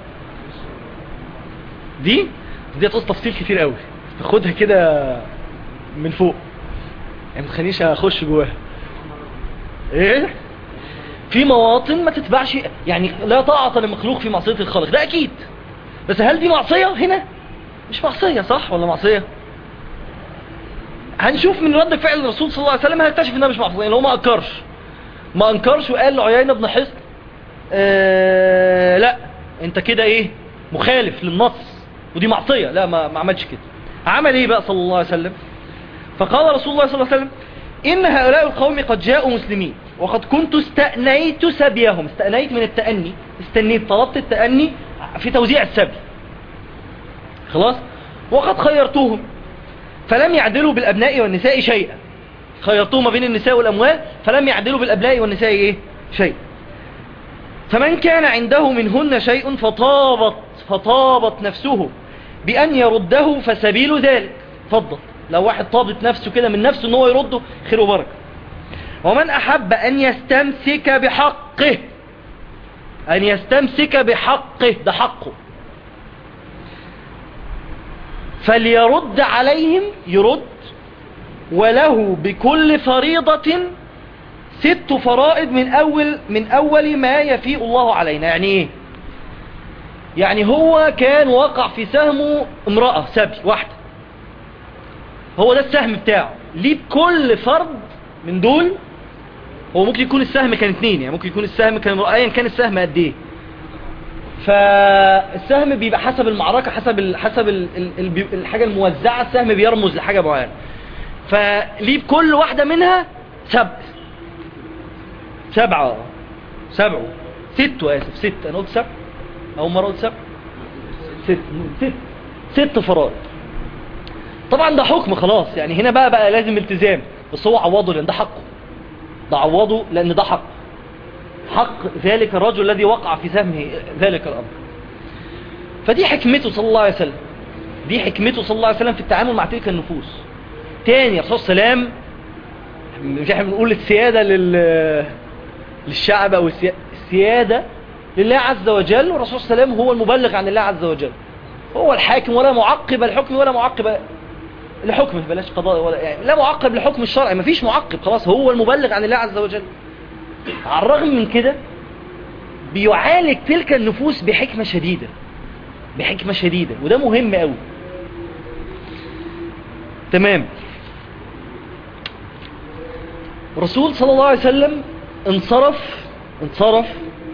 دي دي هتقص تفصيل كتير قوي تاخدها كده من فوق يعني ما تخلينيش اخش جواها ايه في مواطن ما تتبعش يعني لا طاعة لمخلوق في معصية الخالق ده اكيد بس هل دي معصية هنا مش معصية صح ولا معصية هنشوف من رد فعل الرسول صلى الله عليه وسلم هنكتشف انها مش معصية لان هو ما انكرش ما انكرش وقال لعيينة بن حصن آه لا انت كده ايه مخالف للنص ودي معصية لا ما, ما عملش كده عمل ايه بقى صلى الله عليه وسلم فقال رسول الله صلى الله عليه وسلم إن هؤلاء القوم قد جاءوا مسلمين وقد كنت استأنيت سبيهم استأنيت من التأني استنيت طلبت التأني في توزيع السبي خلاص وقد خيرتهم فلم يعدلوا بالأبناء والنساء شيئا خيرتهم بين النساء والأموال فلم يعدلوا بالأبناء والنساء إيه؟ شيء فمن كان عنده منهن شيء فطابت فطابت نفسه بأن يرده فسبيل ذلك فضل لو واحد طابت نفسه كده من نفسه ان هو يرده خير وبركة ومن احب ان يستمسك بحقه ان يستمسك بحقه ده حقه فليرد عليهم يرد وله بكل فريضة ست فرائض من اول من اول ما يفيء الله علينا يعني ايه يعني هو كان وقع في سهمه امرأة سبي واحدة هو ده السهم بتاعه ليه بكل فرد من دول هو ممكن يكون السهم كان اتنين يعني ممكن يكون السهم كان ايا كان السهم قد ايه فالسهم بيبقى حسب المعركة حسب ال حسب ال ال الحاجة الموزعة السهم بيرمز لحاجة معينة فليه بكل واحدة منها سبع سبعة سبعة ست آسف ست أنا قلت سبع أول مرة قلت سبع ست ست ست فرائض طبعا ده حكم خلاص يعني هنا بقى بقى لازم التزام بس هو عوضه لأن ده حقه ده عوضه لأن ده حقه حق ذلك الرجل الذي وقع في سهمه ذلك الأمر فدي حكمته صلى الله عليه وسلم دي حكمته صلى الله عليه وسلم في التعامل مع تلك النفوس تاني الرسول صلى الله عليه وسلم مش احنا بنقول السيادة لل... للشعب او السي... السيادة لله عز وجل والرسول صلى الله عليه وسلم هو المبلغ عن الله عز وجل هو الحاكم ولا معقب الحكم ولا معقب لحكمه بلاش قضاء ولا يعني لا معقب لحكم الشرع مفيش معقب خلاص هو المبلغ عن الله عز وجل على الرغم من كده بيعالج تلك النفوس بحكمة شديدة بحكمة شديدة وده مهم قوي تمام الرسول صلى الله عليه وسلم انصرف انصرف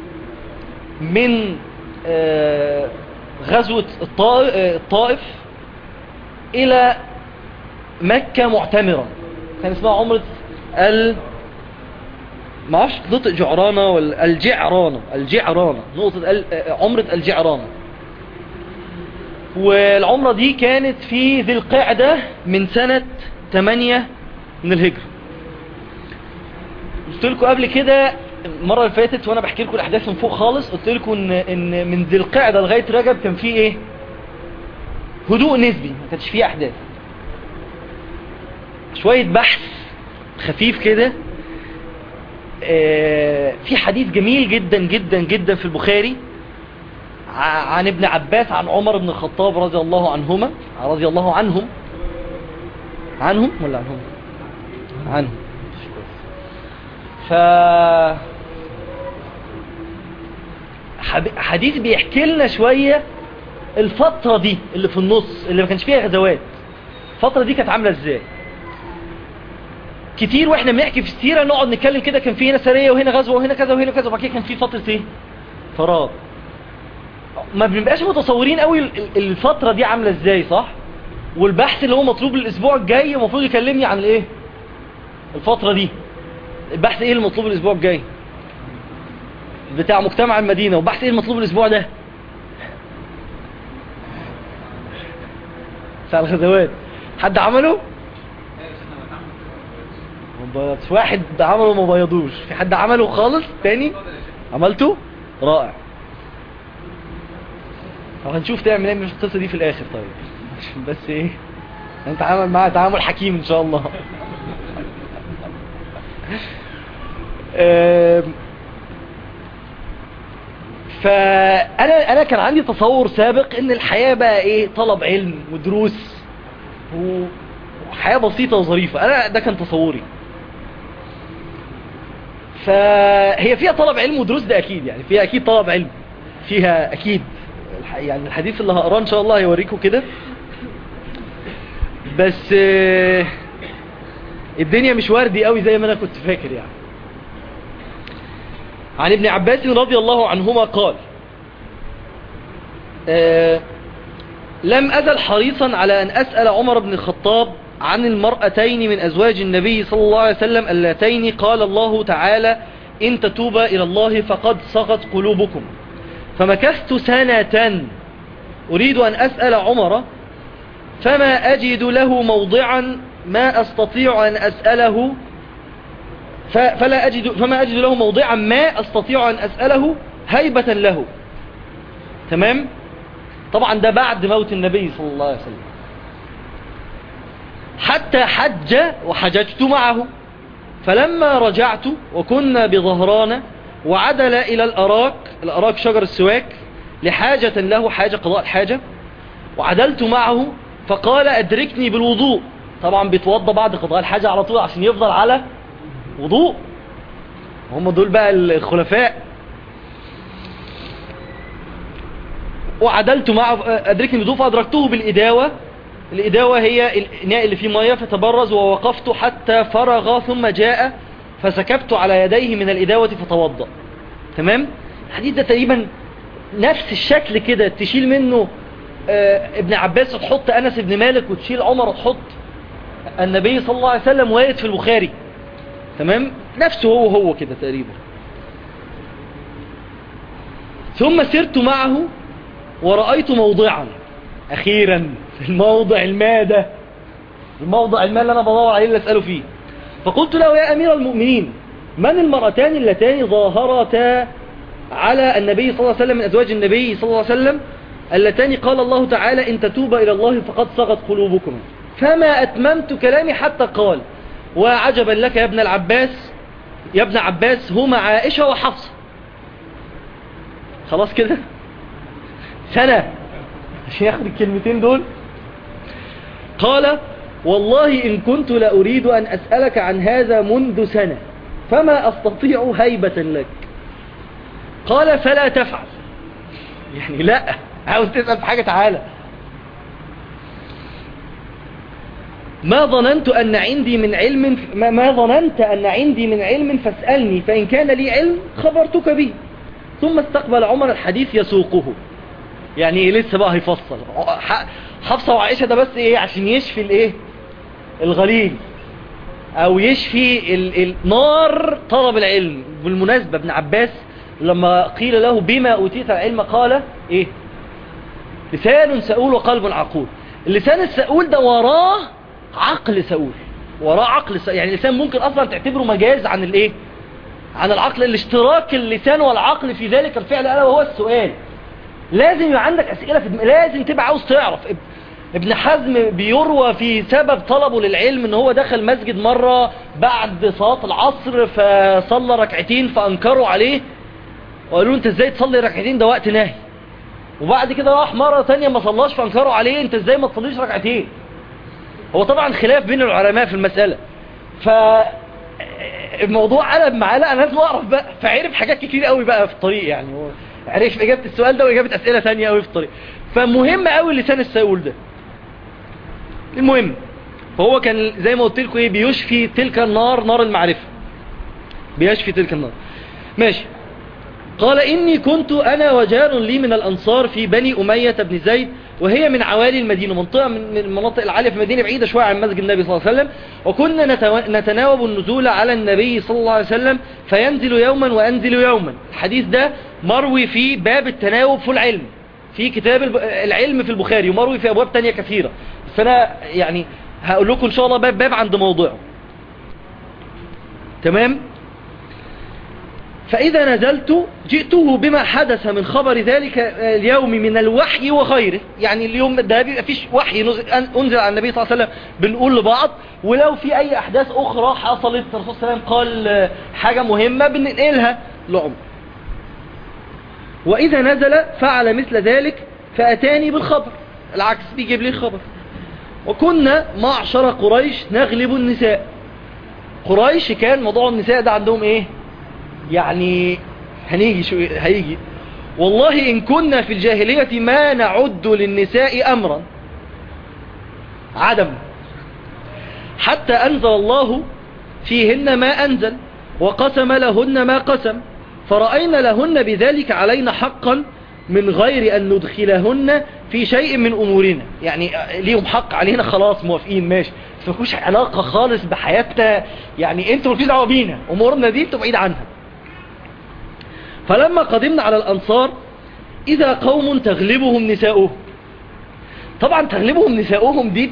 من آه، غزوة الطائف, الطائف إلى مكة معتمرا كان اسمها عمرة ال ما اعرفش نطق جعرانة ولا الجعرانة الجعرانة نقطة ال... آه، عمرة الجعرانة والعمرة دي كانت في ذي القعدة من سنة 8 من الهجرة قلت لكم قبل كده المرة اللي فاتت وانا بحكي لكم الاحداث من فوق خالص قلت لكم ان, إن من ذي القعدة لغاية رجب كان في ايه هدوء نسبي ما كانش فيه احداث شوية بحث خفيف كده آه، في حديث جميل جدا جدا جدا في البخاري ع- عن ابن عباس عن عمر بن الخطاب رضي الله عنهما رضي الله عنهم عنهم ولا عنهم عنهم ف حب- حديث بيحكي لنا شوية الفترة دي اللي في النص اللي ما كانش فيها غزوات الفترة دي كانت عاملة ازاي كتير واحنا بنحكي في السيرة نقعد نتكلم كده كان في هنا سرية وهنا غزوة وهنا كذا وهنا كذا وبعد كده كان في فترة ايه فراغ ما بنبقاش متصورين قوي ال- ال- الفترة دي عاملة ازاي صح والبحث اللي هو مطلوب الاسبوع الجاي المفروض يكلمني عن الايه الفترة دي البحث ايه المطلوب الاسبوع الجاي بتاع مجتمع المدينة وبحث ايه المطلوب الاسبوع ده بتاع الغزوات حد عمله ما بيضش. واحد عمله ما بيضوش في حد عمله خالص تاني عملته رائع طب هنشوف تعمل ايه من القصه دي في الاخر طيب عشان بس ايه نتعامل معاها تعامل حكيم ان شاء الله آم، فانا انا كان عندي تصور سابق ان الحياه بقى ايه طلب علم ودروس و- وحياه بسيطه وظريفه انا ده كان تصوري فهي فيها طلب علم ودروس ده اكيد يعني فيها اكيد طلب علم فيها اكيد الح- يعني الحديث اللي هقراه ان شاء الله هيوريكم كده بس آه، الدنيا مش وردي قوي زي ما انا كنت فاكر يعني عن ابن عباس رضي الله عنهما قال آه، لم أزل حريصا على أن أسأل عمر بن الخطاب عن المرأتين من أزواج النبي صلى الله عليه وسلم اللتين قال الله تعالى إن تتوبا إلى الله فقد صغت قلوبكم فمكثت سنة أريد أن أسأل عمر فما أجد له موضعا ما أستطيع أن أسأله ف- فلا أجد فما أجد له موضعا ما أستطيع أن أسأله هيبة له تمام طبعا ده بعد موت النبي صلى الله عليه وسلم حتى حج وحججت معه فلما رجعت وكنا بظهران وعدل إلى الأراك الأراك شجر السواك لحاجة له حاجة قضاء الحاجة وعدلت معه فقال أدركني بالوضوء طبعا بيتوضى بعد قضاء الحاجة على طول عشان يفضل على وضوء هم دول بقى الخلفاء وعدلت معه أدركني بالوضوء فأدركته بالإداوة الإداوة هي الإناء اللي فيه مية فتبرز ووقفت حتى فرغ ثم جاء فسكبت على يديه من الإداوة فتوضأ تمام الحديث ده تقريبا نفس الشكل كده تشيل منه آه ابن عباس وتحط أنس بن مالك وتشيل عمر وتحط النبي صلى الله عليه وسلم وارد في البخاري تمام نفسه هو هو كده تقريبا ثم سرت معه ورأيت موضعا أخيرا في الموضع المادة الموضع المال اللي أنا بدور عليه اللي أسأله فيه فقلت له يا أمير المؤمنين من المرأتان اللتان ظاهرتا على النبي صلى الله عليه وسلم من أزواج النبي صلى الله عليه وسلم اللتان قال الله تعالى إن تتوبا إلى الله فقد صغت قلوبكم فما أتممت كلامي حتى قال وعجبا لك يا ابن العباس يا ابن عباس هما عائشة وحفصة خلاص كده سنة عشان ياخد الكلمتين دول قال والله إن كنت لأريد أن أسألك عن هذا منذ سنة فما أستطيع هيبة لك قال فلا تفعل يعني لا عاوز تسأل في حاجة تعالى ما ظننت أن عندي من علم ما, ما ظننت أن عندي من علم فاسألني فإن كان لي علم خبرتك به ثم استقبل عمر الحديث يسوقه يعني إيه لسه بقى هيفصل حفصة وعائشة ده بس ايه عشان يشفي الايه الغليل او يشفي ال النار طلب العلم بالمناسبة ابن عباس لما قيل له بما اوتيت العلم قال ايه لسان سؤول وقلب عقول اللسان السؤول ده وراه عقل سؤول وراه عقل سؤول يعني اللسان ممكن اصلا تعتبره مجاز عن الايه عن العقل الاشتراك اللسان والعقل في ذلك الفعل الا وهو السؤال لازم يبقى عندك اسئله في دم... لازم تبقى عاوز تعرف ابن حزم بيروى في سبب طلبه للعلم ان هو دخل مسجد مرة بعد صلاة العصر فصلى ركعتين فانكروا عليه وقالوا انت ازاي تصلي ركعتين ده وقت ناهي وبعد كده راح مرة تانية ما صلاش فانكروا عليه انت ازاي ما تصليش ركعتين هو طبعا خلاف بين العلماء في المسألة ف الموضوع قلب معاه لا انا لازم اعرف بقى فعرف حاجات كتير قوي بقى في الطريق يعني هو عرف اجابة السؤال ده واجابة اسئلة تانية قوي في الطريق فمهم قوي لسان السؤول ده المهم فهو كان زي ما قلت لكم ايه بيشفي تلك النار نار المعرفة بيشفي تلك النار ماشي قال إني كنت أنا وجار لي من الأنصار في بني أمية بن زيد وهي من عوالي المدينة منطقة من المناطق العالية في المدينة بعيدة شوية عن مسجد النبي صلى الله عليه وسلم وكنا نتناوب النزول على النبي صلى الله عليه وسلم فينزل يوما وأنزل يوما الحديث ده مروي في باب التناوب في العلم في كتاب العلم في البخاري ومروي في أبواب تانية كثيرة فأنا يعني هقول لكم إن شاء الله باب باب عند موضوعه تمام فإذا نزلت جئته بما حدث من خبر ذلك اليوم من الوحي وخيره يعني اليوم ده بيبقى فيش وحي أنزل على النبي صلى الله عليه وسلم بنقول لبعض ولو في أي أحداث أخرى حصلت الرسول صلى الله عليه وسلم قال حاجة مهمة بننقلها لعمر وإذا نزل فعل مثل ذلك فأتاني بالخبر العكس بيجيب لي الخبر وكنا معشر قريش نغلب النساء قريش كان موضوع النساء ده عندهم ايه يعني هنيجي شو هيجي والله إن كنا في الجاهلية ما نعد للنساء أمرا عدم حتى أنزل الله فيهن ما أنزل وقسم لهن ما قسم فرأينا لهن بذلك علينا حقا من غير أن ندخلهن في شيء من أمورنا يعني ليهم حق علينا خلاص موافقين ماشي بس مفيش علاقة خالص بحياتنا يعني انتوا مفيش دعوه بينا أمورنا دي انتوا بعيد عنها فلما قدمنا على الأنصار إذا قوم تغلبهم نساؤهم طبعا تغلبهم نساؤهم دي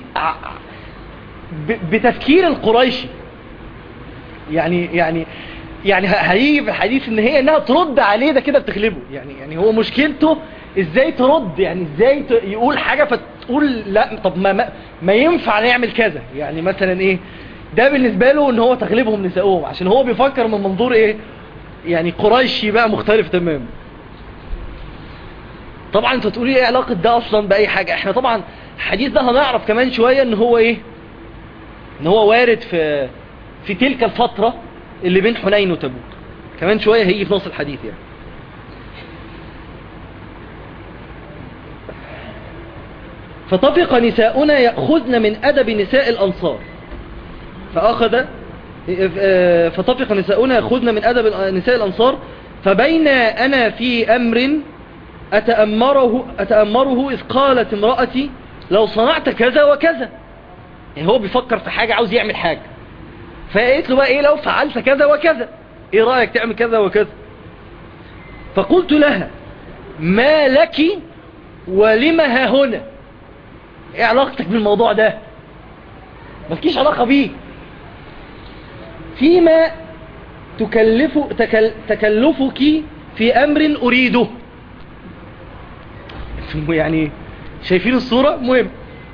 بتفكير القريشي يعني يعني يعني هيجي في الحديث ان هي انها ترد عليه ده كده بتغلبه يعني يعني هو مشكلته ازاي ترد يعني ازاي يقول حاجة فتقول لا طب ما, ما, ما ينفع نعمل كذا يعني مثلا ايه ده بالنسبة له ان هو تغلبهم نساؤهم عشان هو بيفكر من منظور ايه يعني قريشي بقى مختلف تماما طبعا انت تقولي ايه علاقة ده اصلا باي حاجة احنا طبعا الحديث ده هنعرف كمان شوية ان هو ايه ان هو وارد في في تلك الفترة اللي بين حنين وتبوك كمان شوية هيجي في نص الحديث يعني فطفق نساؤنا يأخذن من أدب نساء الأنصار فأخذ فطفق نساؤنا يأخذن من أدب نساء الأنصار فبين أنا في أمر أتأمره, أتأمره إذ قالت امرأتي لو صنعت كذا وكذا يعني هو بيفكر في حاجة عاوز يعمل حاجة فقالت له بقى ايه لو فعلت كذا وكذا ايه رأيك تعمل كذا وكذا فقلت لها ما لك ولم ها هنا ايه علاقتك بالموضوع ده مالكيش علاقة بيه فيما تكلف تكل تكلفك في امر اريده يعني شايفين الصورة مهم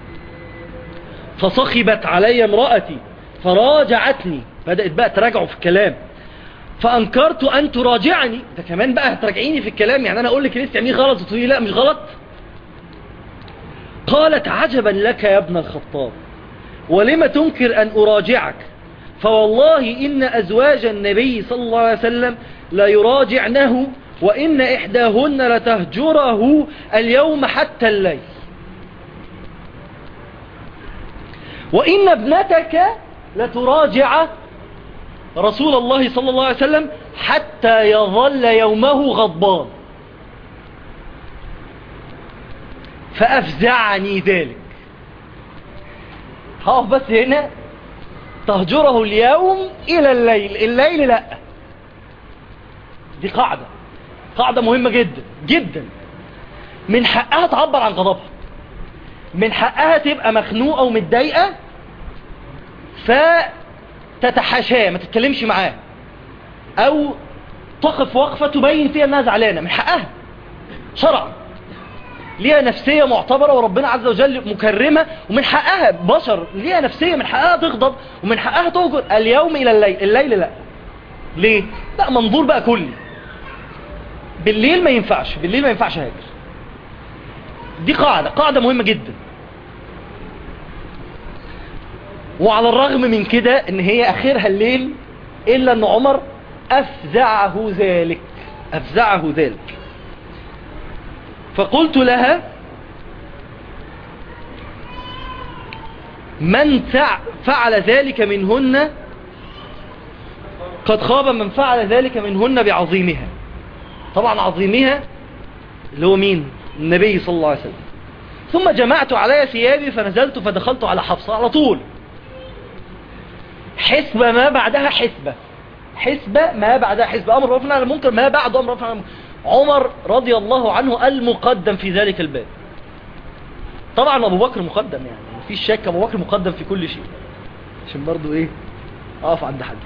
فصخبت علي امرأتي فراجعتني بدأت بقى تراجعوا في الكلام فأنكرت أن تراجعني ده كمان بقى هتراجعيني في الكلام يعني أنا أقول لك لسه تعمليه غلط وتقولي لا مش غلط قالت عجبا لك يا ابن الخطاب ولم تنكر أن أراجعك فوالله إن أزواج النبي صلى الله عليه وسلم لا يراجعنه وإن إحداهن لتهجره اليوم حتى الليل وإن ابنتك لتراجع رسول الله صلى الله عليه وسلم حتى يظل يومه غضبان فأفزعني ذلك هقف بس هنا تهجره اليوم إلى الليل الليل لا دي قاعدة قاعدة مهمة جدا جدا من حقها تعبر عن غضبها من حقها تبقى مخنوقة ومتضايقة فتتحاشاه ما تتكلمش معاه او تقف وقفة تبين فيها انها زعلانة من حقها شرعا ليها نفسية معتبرة وربنا عز وجل مكرمة ومن حقها بشر ليها نفسية من حقها تغضب ومن حقها تهجر اليوم الى الليل الليل لا ليه لا منظور بقى كلي بالليل ما ينفعش بالليل ما ينفعش هاجر دي قاعدة قاعدة مهمة جدا وعلى الرغم من كده ان هي اخرها الليل الا ان عمر افزعه ذلك افزعه ذلك فقلت لها من فعل ذلك منهن قد خاب من فعل ذلك منهن بعظيمها طبعا عظيمها اللي هو مين النبي صلى الله عليه وسلم ثم جمعت علي ثيابي فنزلت فدخلت على حفصة على طول حسبة ما بعدها حسبة حسبة ما بعدها حسبة أمر رفنا على المنكر ما بعد أمر رفنا على المنكر عمر رضي الله عنه المقدم في ذلك الباب طبعا أبو بكر مقدم يعني مفيش شك أبو بكر مقدم في كل شيء عشان برضو إيه أقف عند حد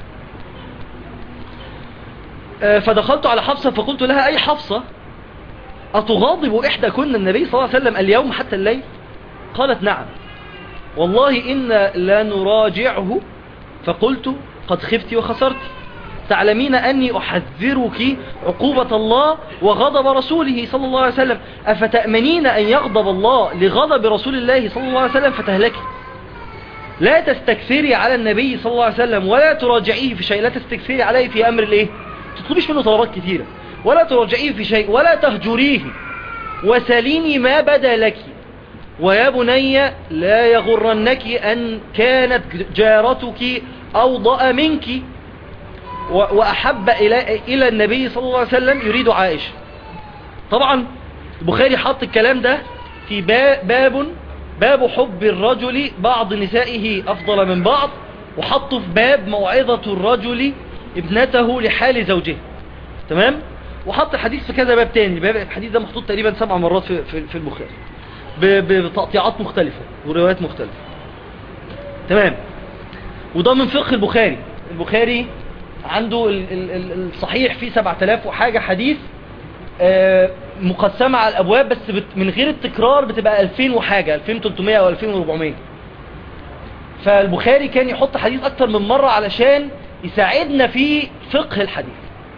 فدخلت على حفصة فقلت لها أي حفصة أتغاضب إحدى كن النبي صلى الله عليه وسلم اليوم حتى الليل قالت نعم والله إن لا نراجعه فقلت قد خفت وخسرت تعلمين أني أحذرك عقوبة الله وغضب رسوله صلى الله عليه وسلم أفتأمنين أن يغضب الله لغضب رسول الله صلى الله عليه وسلم فتهلكي لا تستكثري على النبي صلى الله عليه وسلم ولا تراجعيه في شيء لا تستكثري عليه في أمر الإيه تطلبيش منه طلبات كثيرة ولا تراجعيه في شيء ولا تهجريه وسليني ما بدا لك ويا بني لا يغرنك أن كانت جارتك أوضأ منك وأحب إلى, إلى النبي صلى الله عليه وسلم يريد عائشة طبعا البخاري حط الكلام ده في باب باب حب الرجل بعض نسائه أفضل من بعض وحطه في باب موعظة الرجل ابنته لحال زوجه تمام وحط الحديث في كذا باب تاني باب الحديث ده محطوط تقريبا سبع مرات في, في, في البخاري بتقطيعات مختلفة وروايات مختلفة تمام وده من فقه البخاري البخاري عنده الصحيح فيه 7000 وحاجة حديث مقسمة على الأبواب بس من غير التكرار بتبقى 2000 وحاجة 2300 أو 2400 فالبخاري كان يحط حديث أكتر من مرة علشان يساعدنا في فقه الحديث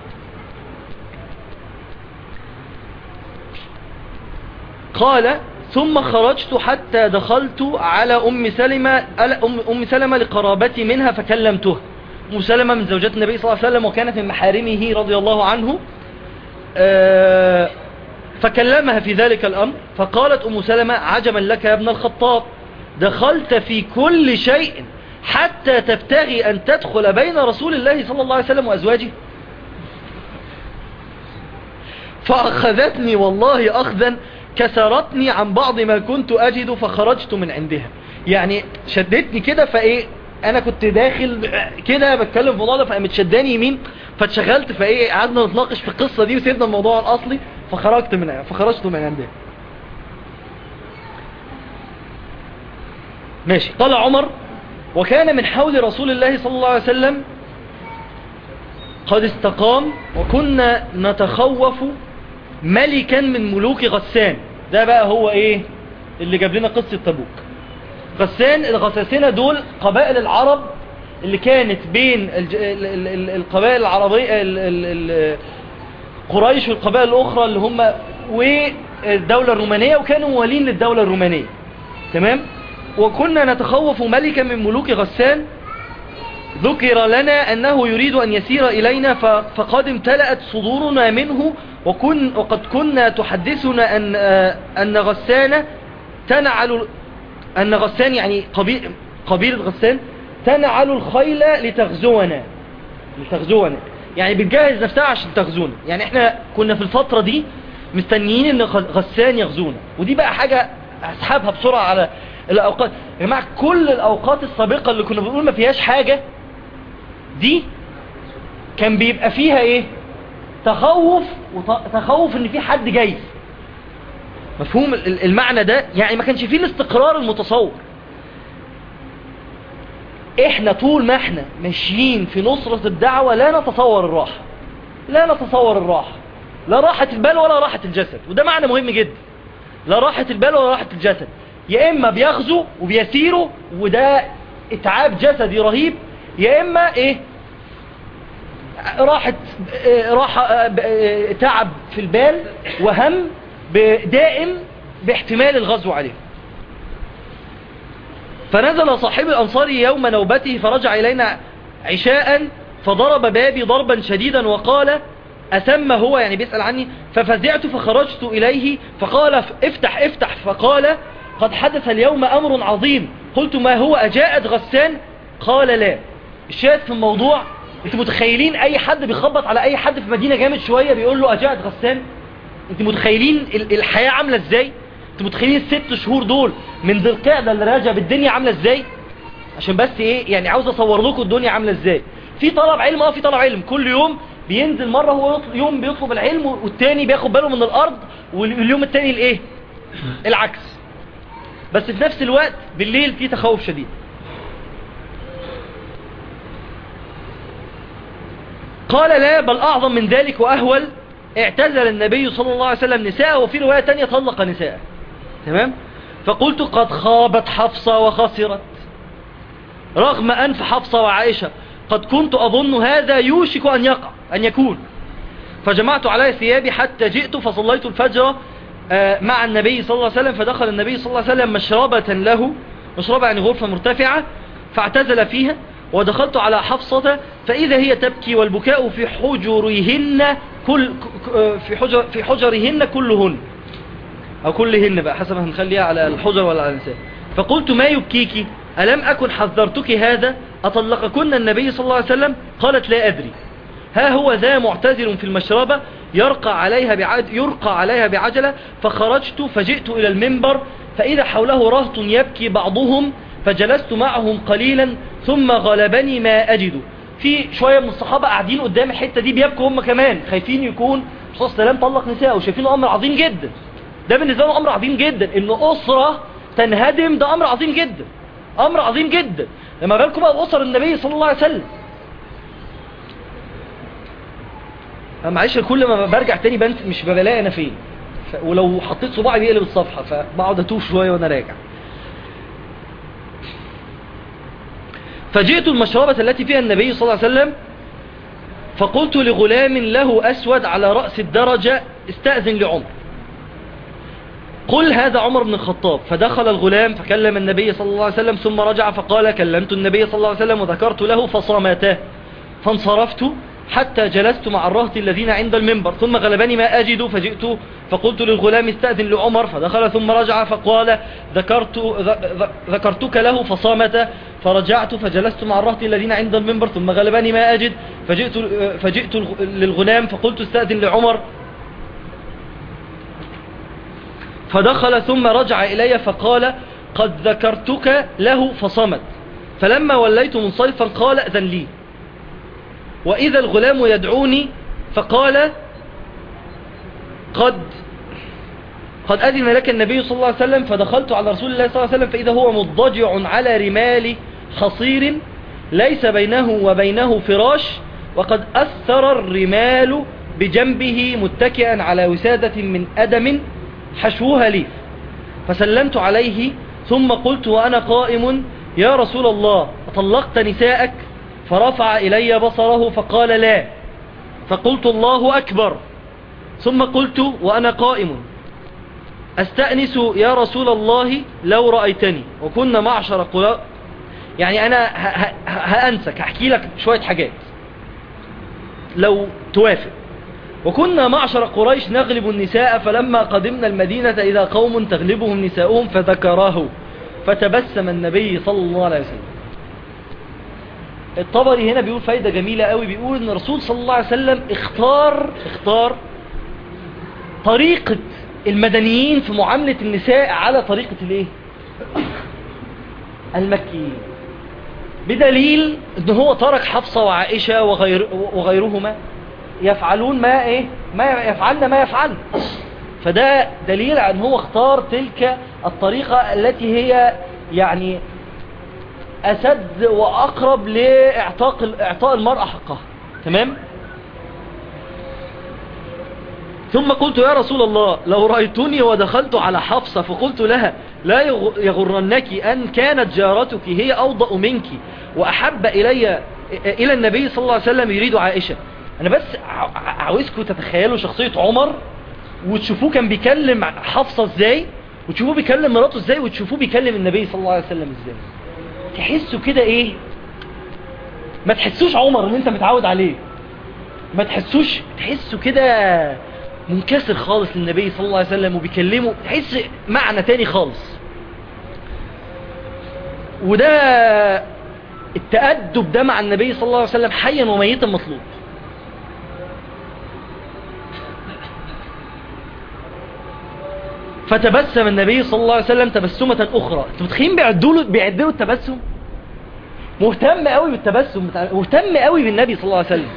قال ثم خرجت حتى دخلت على أم سلمة, أم, أم سلمة لقرابتي منها فكلمتها أم سلمة من زوجات النبي صلى الله عليه وسلم وكانت من محارمه رضي الله عنه فكلمها في ذلك الأمر فقالت أم سلمة عجبا لك يا ابن الخطاب دخلت في كل شيء حتى تبتغي أن تدخل بين رسول الله صلى الله عليه وسلم وأزواجه فأخذتني والله أخذا كسرتني عن بعض ما كنت أجد فخرجت من عندها يعني شدتني كده فإيه انا كنت داخل كده بتكلم في الموضوع ده فقامت شداني يمين فاتشغلت فايه قعدنا نتناقش في القصه دي وسيبنا الموضوع الاصلي فخرجت من فخرجت من عندها ماشي قال عمر وكان من حول رسول الله صلى الله عليه وسلم قد استقام وكنا نتخوف ملكا من ملوك غسان ده بقى هو ايه اللي جاب لنا قصة تبوك غسان الغساسنة دول قبائل العرب اللي كانت بين الج... ال... ال... ال... القبائل العربية ال... ال... ال... قريش والقبائل الأخرى اللي هم والدولة الرومانية وكانوا موالين للدولة الرومانية تمام وكنا نتخوف ملكا من ملوك غسان ذكر لنا أنه يريد أن يسير إلينا ف... فقد امتلأت صدورنا منه وكن... وقد كنا تحدثنا أن, أن غسان تنعل أن غسان يعني قبيل... قبيلة غسان تنعل الخيل لتغزونا لتغزونا يعني بتجهز نفسها عشان تغزونا يعني احنا كنا في الفترة دي مستنيين ان غسان يغزونا ودي بقى حاجة هسحبها بسرعة على الاوقات يا جماعة كل الاوقات السابقة اللي كنا بنقول ما فيهاش حاجة دي كان بيبقى فيها ايه تخوف وتخوف ان في حد جاي مفهوم المعنى ده يعني ما كانش فيه الاستقرار المتصور احنا طول ما احنا ماشيين في نصرة الدعوة لا نتصور الراحة لا نتصور الراحة لا راحة البال ولا راحة الجسد وده معنى مهم جدا لا راحة البال ولا راحة الجسد يا اما بيغزو وبيسيروا وده اتعاب جسدي رهيب يا اما ايه راحة راحة تعب في البال وهم دائم باحتمال الغزو عليه فنزل صاحب الأنصار يوم نوبته فرجع إلينا عشاء فضرب بابي ضربا شديدا وقال أسم هو يعني بيسأل عني ففزعت فخرجت إليه فقال افتح افتح فقال قد حدث اليوم أمر عظيم قلت ما هو أجاءت غسان قال لا الشاهد في الموضوع انت متخيلين اي حد بيخبط على اي حد في مدينة جامد شوية بيقول له اجاءت غسان انت متخيلين الحياة عاملة ازاي انت متخيلين الست شهور دول من ذي القعدة اللي راجع بالدنيا عاملة ازاي عشان بس ايه يعني عاوز اصور لكم الدنيا عاملة ازاي في طلب علم اه في طلب علم كل يوم بينزل مرة هو يوم بيطلب العلم والتاني بياخد باله من الارض واليوم التاني الايه العكس بس في نفس الوقت بالليل في تخوف شديد قال لا بل اعظم من ذلك واهول اعتزل النبي صلى الله عليه وسلم نساءه وفي رواية تانية طلق نساءه تمام فقلت قد خابت حفصة وخسرت رغم أنف حفصة وعائشة قد كنت أظن هذا يوشك أن يقع أن يكون فجمعت علي ثيابي حتى جئت فصليت الفجر مع النبي صلى الله عليه وسلم فدخل النبي صلى الله عليه وسلم مشربة له مشربة يعني غرفة مرتفعة فاعتزل فيها ودخلت على حفصة فإذا هي تبكي والبكاء في حجرهن كل في حجر في حجرهن كلهن أو كلهن بقى حسب هنخليها على الحجر ولا على النساء فقلت ما يبكيك ألم أكن حذرتك هذا أطلقكن النبي صلى الله عليه وسلم قالت لا أدري ها هو ذا معتذر في المشربة يرقى عليها بعج يرقى عليها بعجلة فخرجت فجئت إلى المنبر فإذا حوله رهط يبكي بعضهم فجلست معهم قليلا ثم غلبني ما أجد في شوية من الصحابة قاعدين قدام الحتة دي بيبكوا هم كمان خايفين يكون الرسول صلى الله عليه وسلم طلق نساء وشايفينه أمر عظيم جدا ده بالنسبة له أمر عظيم جدا إن أسرة تنهدم ده أمر عظيم جدا أمر عظيم جدا لما بالكم بقى بأسر النبي صلى الله عليه وسلم معلش كل ما برجع تاني بنت مش بلاقي أنا فين ف... ولو حطيت صباعي بيقلب الصفحة فبقعد أتوه شوية وأنا راجع فجئت المشربة التي فيها النبي صلى الله عليه وسلم فقلت لغلام له أسود على رأس الدرجة استأذن لعمر قل هذا عمر بن الخطاب فدخل الغلام فكلم النبي صلى الله عليه وسلم ثم رجع فقال كلمت النبي صلى الله عليه وسلم وذكرت له فصامته فانصرفت حتى جلست مع الرهط الذين عند المنبر ثم غلبني ما أجد فجئت فقلت للغلام استأذن لعمر فدخل ثم رجع فقال ذكرت ذكرتك له فصامت فرجعت فجلست مع الرهط الذين عند المنبر ثم غلبني ما أجد فجئت, فجئت للغلام فقلت استأذن لعمر فدخل ثم رجع إلي فقال قد ذكرتك له فصمت فلما وليت منصرفا قال أذن لي وإذا الغلام يدعوني فقال قد قد أذن لك النبي صلى الله عليه وسلم فدخلت على رسول الله صلى الله عليه وسلم فإذا هو مضجع على رمال حصير ليس بينه وبينه فراش وقد أثر الرمال بجنبه متكئا على وسادة من أدم حشوها لي فسلمت عليه ثم قلت وأنا قائم يا رسول الله طلقت نساءك فرفع إلي بصره فقال لا فقلت الله أكبر ثم قلت وأنا قائم أستأنس يا رسول الله لو رأيتني وكنا معشر قراء يعني أنا هأنسك هحكي لك شوية حاجات لو توافق وكنا معشر قريش نغلب النساء فلما قدمنا المدينة إذا قوم تغلبهم نساؤهم فذكراه فتبسم النبي صلى الله عليه وسلم الطبري هنا بيقول فايدة جميلة قوي بيقول ان الرسول صلى الله عليه وسلم اختار اختار طريقة المدنيين في معاملة النساء على طريقة الايه المكيين بدليل ان هو ترك حفصة وعائشة وغير وغيرهما يفعلون ما ايه ما يفعلن ما يفعل فده دليل عن هو اختار تلك الطريقة التي هي يعني أسد وأقرب لإعطاء إعطاء المرأة حقها تمام ثم قلت يا رسول الله لو رأيتني ودخلت على حفصة فقلت لها لا يغرنك أن كانت جارتك هي أوضأ منك وأحب إلي إلى النبي صلى الله عليه وسلم يريد عائشة أنا بس عاوزكم تتخيلوا شخصية عمر وتشوفوه كان بيكلم حفصة ازاي وتشوفوه بيكلم مراته ازاي وتشوفوه بيكلم النبي صلى الله عليه وسلم ازاي تحسوا كده ايه ما تحسوش عمر اللي انت متعود عليه ما تحسوش تحسوا كده منكسر خالص للنبي صلى الله عليه وسلم وبيكلمه تحس معنى تاني خالص وده التأدب ده مع النبي صلى الله عليه وسلم حيا وميتا مطلوب فتبسم النبي صلى الله عليه وسلم تبسمة أخرى انتوا متخيلين بيعدوا له بيعدوا التبسم مهتم قوي بالتبسم مهتم قوي بالنبي صلى الله عليه وسلم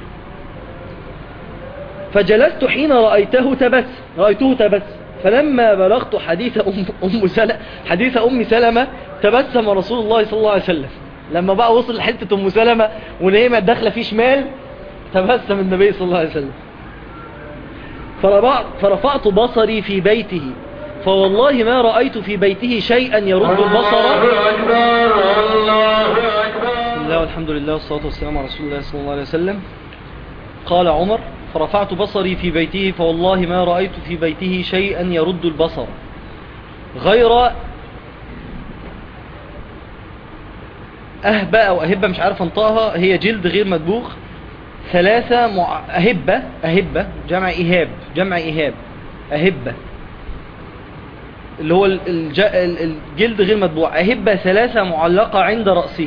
فجلست حين رأيته تبسم رأيته تبسم فلما بلغت حديث أم, أم سلمة حديث أم سلمة تبسم رسول الله صلى الله عليه وسلم لما بقى وصل لحتة أم سلمة ونهيمة داخلة فيه شمال تبسم النبي صلى الله عليه وسلم فرفعت بصري في بيته فوالله ما رأيت في بيته شيئا يرد البصر بسم الله والحمد لله والصلاة والسلام على رسول الله صلى الله عليه وسلم قال عمر فرفعت بصري في بيته فوالله ما رأيت في بيته شيئا يرد البصر غير أهبة أو أهبة مش عارف انطقها هي جلد غير مدبوغ ثلاثة مع... أهبة أهبة جمع إهاب جمع إهاب أهبة اللي هو الج... الجلد غير مطبوع أهبة ثلاثة معلقة عند رأسه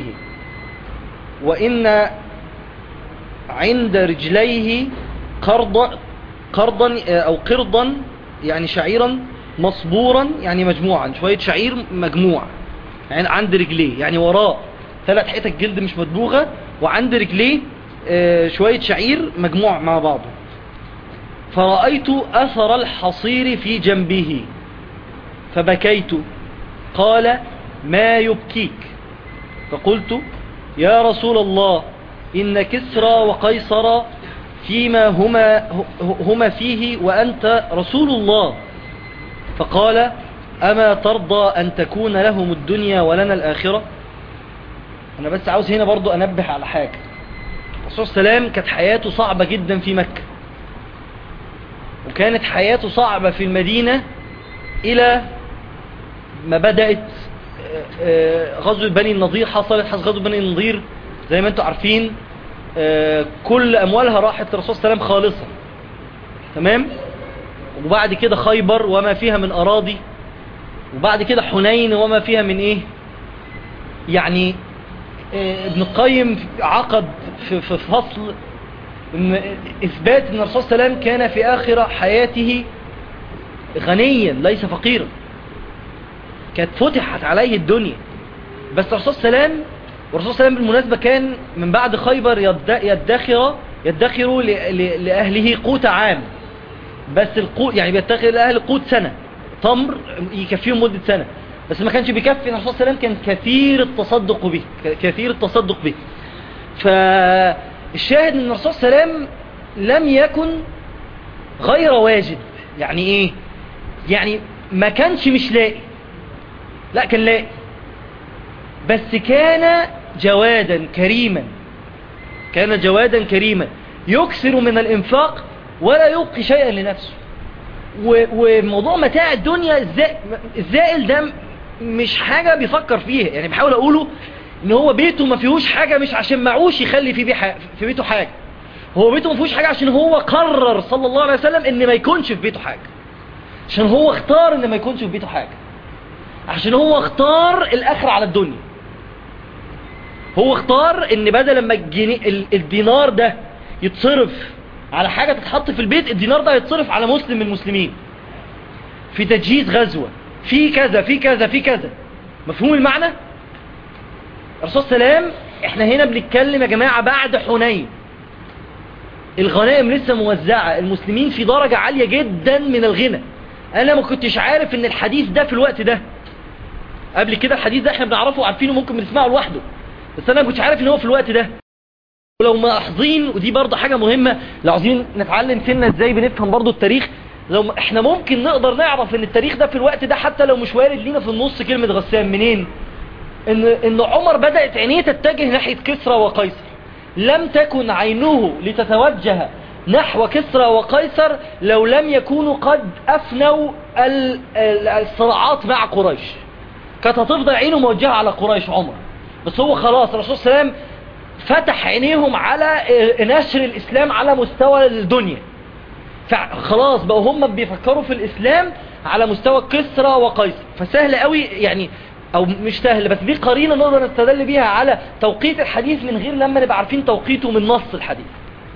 وإن عند رجليه قرض قرضا أو قرضا يعني شعيرا مصبورا يعني مجموعا شوية شعير مجموع يعني عند رجليه يعني وراه ثلاث حتت جلد مش مدبوغة وعند رجليه شوية شعير مجموع مع بعضه فرأيت أثر الحصير في جنبه فبكيت قال ما يبكيك فقلت يا رسول الله إن كسرى وقيصر فيما هما, هما فيه وأنت رسول الله فقال أما ترضى أن تكون لهم الدنيا ولنا الآخرة أنا بس عاوز هنا برضو أنبه على حاجة الرسول صلى الله عليه وسلم كانت حياته صعبة جدا في مكة وكانت حياته صعبة في المدينة إلى ما بدأت غزو بني النضير حصلت حصل غزو بني النضير زي ما انتم عارفين كل أموالها راحت للرسول صلى الله عليه وسلم خالصة تمام وبعد كده خيبر وما فيها من أراضي وبعد كده حنين وما فيها من إيه يعني ابن القيم عقد في, في فصل ان اثبات ان الرسول صلى الله عليه وسلم كان في اخر حياته غنيا ليس فقيرا كانت فتحت عليه الدنيا بس الرسول صلى الله عليه وسلم والرسول صلى الله عليه وسلم بالمناسبة كان من بعد خيبر يد- يدخر يدخر ل- ل- لأهله قوت عام بس القوت يعني بيدخر لأهل قوت سنة تمر يكفيهم مدة سنة بس ما كانش بيكفي الرسول صلى الله عليه وسلم كان كثير التصدق به ك- كثير التصدق به فالشاهد ان الرسول صلى الله عليه وسلم لم يكن غير واجد يعني ايه يعني ما كانش مش لاقي لا كان لاقي بس كان جوادا كريما كان جوادا كريما يكثر من الانفاق ولا يبقي شيئا لنفسه و- وموضوع متاع الدنيا الزا- الزائل ده مش حاجة بيفكر فيها يعني بحاول اقوله ان هو بيته ما فيهوش حاجة مش عشان معوش يخلي في, بيه ح- في بيته حاجة هو بيته ما فيهوش حاجة عشان هو قرر صلى الله عليه وسلم ان ما يكونش في بيته حاجة عشان هو اختار ان ما يكونش في بيته حاجة عشان هو اختار الاخر على الدنيا هو اختار ان بدل ما الجنيه ال- الدينار ده يتصرف على حاجة تتحط في البيت الدينار ده يتصرف على مسلم من المسلمين في تجهيز غزوة في كذا في كذا في كذا مفهوم المعنى الرسول صلى الله عليه وسلم احنا هنا بنتكلم يا جماعة بعد حنين الغنائم لسه موزعة المسلمين في درجة عالية جدا من الغنى انا ما كنتش عارف ان الحديث ده في الوقت ده قبل كده الحديث ده احنا بنعرفه وعارفينه ممكن بنسمعه لوحده بس انا ما كنتش عارف ان هو في الوقت ده ولو ملاحظين ودي برضه حاجة مهمة لو عايزين نتعلم سنة ازاي بنفهم برضه التاريخ لو م- احنا ممكن نقدر نعرف ان التاريخ ده في الوقت ده حتى لو مش وارد لينا في النص كلمة غسان منين ان ان عمر بدأت عينيه تتجه ناحية كسرى وقيصر لم تكن عينه لتتوجه نحو كسرى وقيصر لو لم يكونوا قد افنوا ال- ال- الصراعات مع قريش كانت هتفضل عينه موجهة على قريش عمر بس هو خلاص الرسول صلى الله عليه وسلم فتح عينيهم على آه، نشر الإسلام على مستوى الدنيا فخلاص بقوا هم بيفكروا في الإسلام على مستوى كسرى وقيصر فسهل قوي يعني أو مش سهل بس دي قرينة نقدر نستدل بيها على توقيت الحديث من غير لما نبقى عارفين توقيته من نص الحديث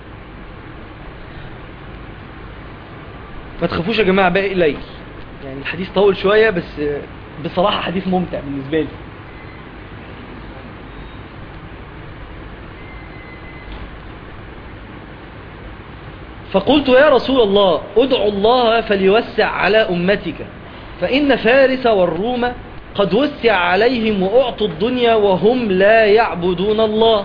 ما تخافوش يا جماعة باقي قليل يعني الحديث طول شوية بس آه، بصراحة حديث ممتع بالنسبة لي فقلت يا رسول الله ادعو الله فليوسع على أمتك فإن فارس والروم قد وسع عليهم وأعطوا الدنيا وهم لا يعبدون الله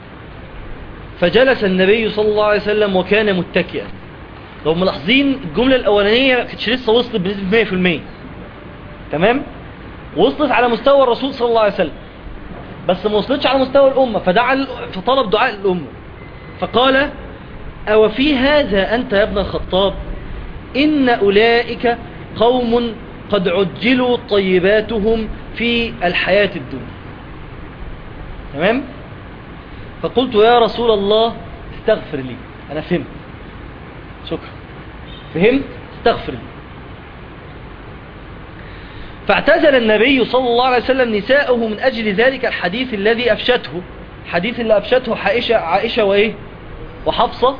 فجلس النبي صلى الله عليه وسلم وكان متكئا لو ملاحظين الجملة الأولانية ما كانتش لسه وصلت بنسبة 100% تمام وصلت على مستوى الرسول صلى الله عليه وسلم بس ما وصلتش على مستوى الأمة فدعا فطلب دعاء الأمة فقال أو في هذا أنت يا ابن الخطاب إن أولئك قوم قد عجلوا طيباتهم في الحياة الدنيا تمام فقلت يا رسول الله استغفر لي أنا فهمت شكرا فهمت استغفر لي فاعتزل النبي صلى الله عليه وسلم نساءه من أجل ذلك الحديث الذي أفشته حديث اللي أفشته عائشة, عائشة وإيه وحفصة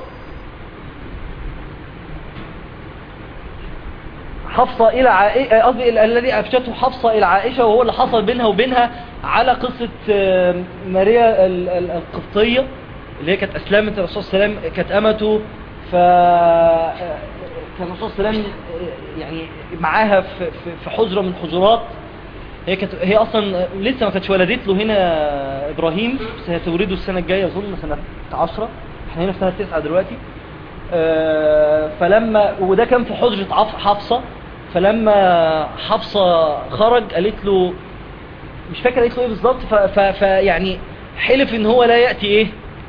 حفصة إلى عائشة قصدي ال- الذي أفشته حفصة إلى عائشة وهو اللي حصل بينها وبينها على قصة آه، ماريا ال- ال- القبطية اللي هي كانت أسلمت الرسول صلى الله عليه وسلم كانت أمته ف آه، كان الرسول صلى الله عليه وسلم آه، يعني معاها في في- في حجرة من حجرات هي كانت هي اصلا لسه ما كانتش ولدت له هنا ابراهيم بس هتولده السنه الجايه اظن سنه 10 احنا هنا في سنه 9 دلوقتي آه، فلما وده كان في حجره عف- حفصه فلما حفصه خرج قالت له مش فاكر قالت له ايه بالظبط ف- ف- فيعني حلف ان هو لا ياتي ايه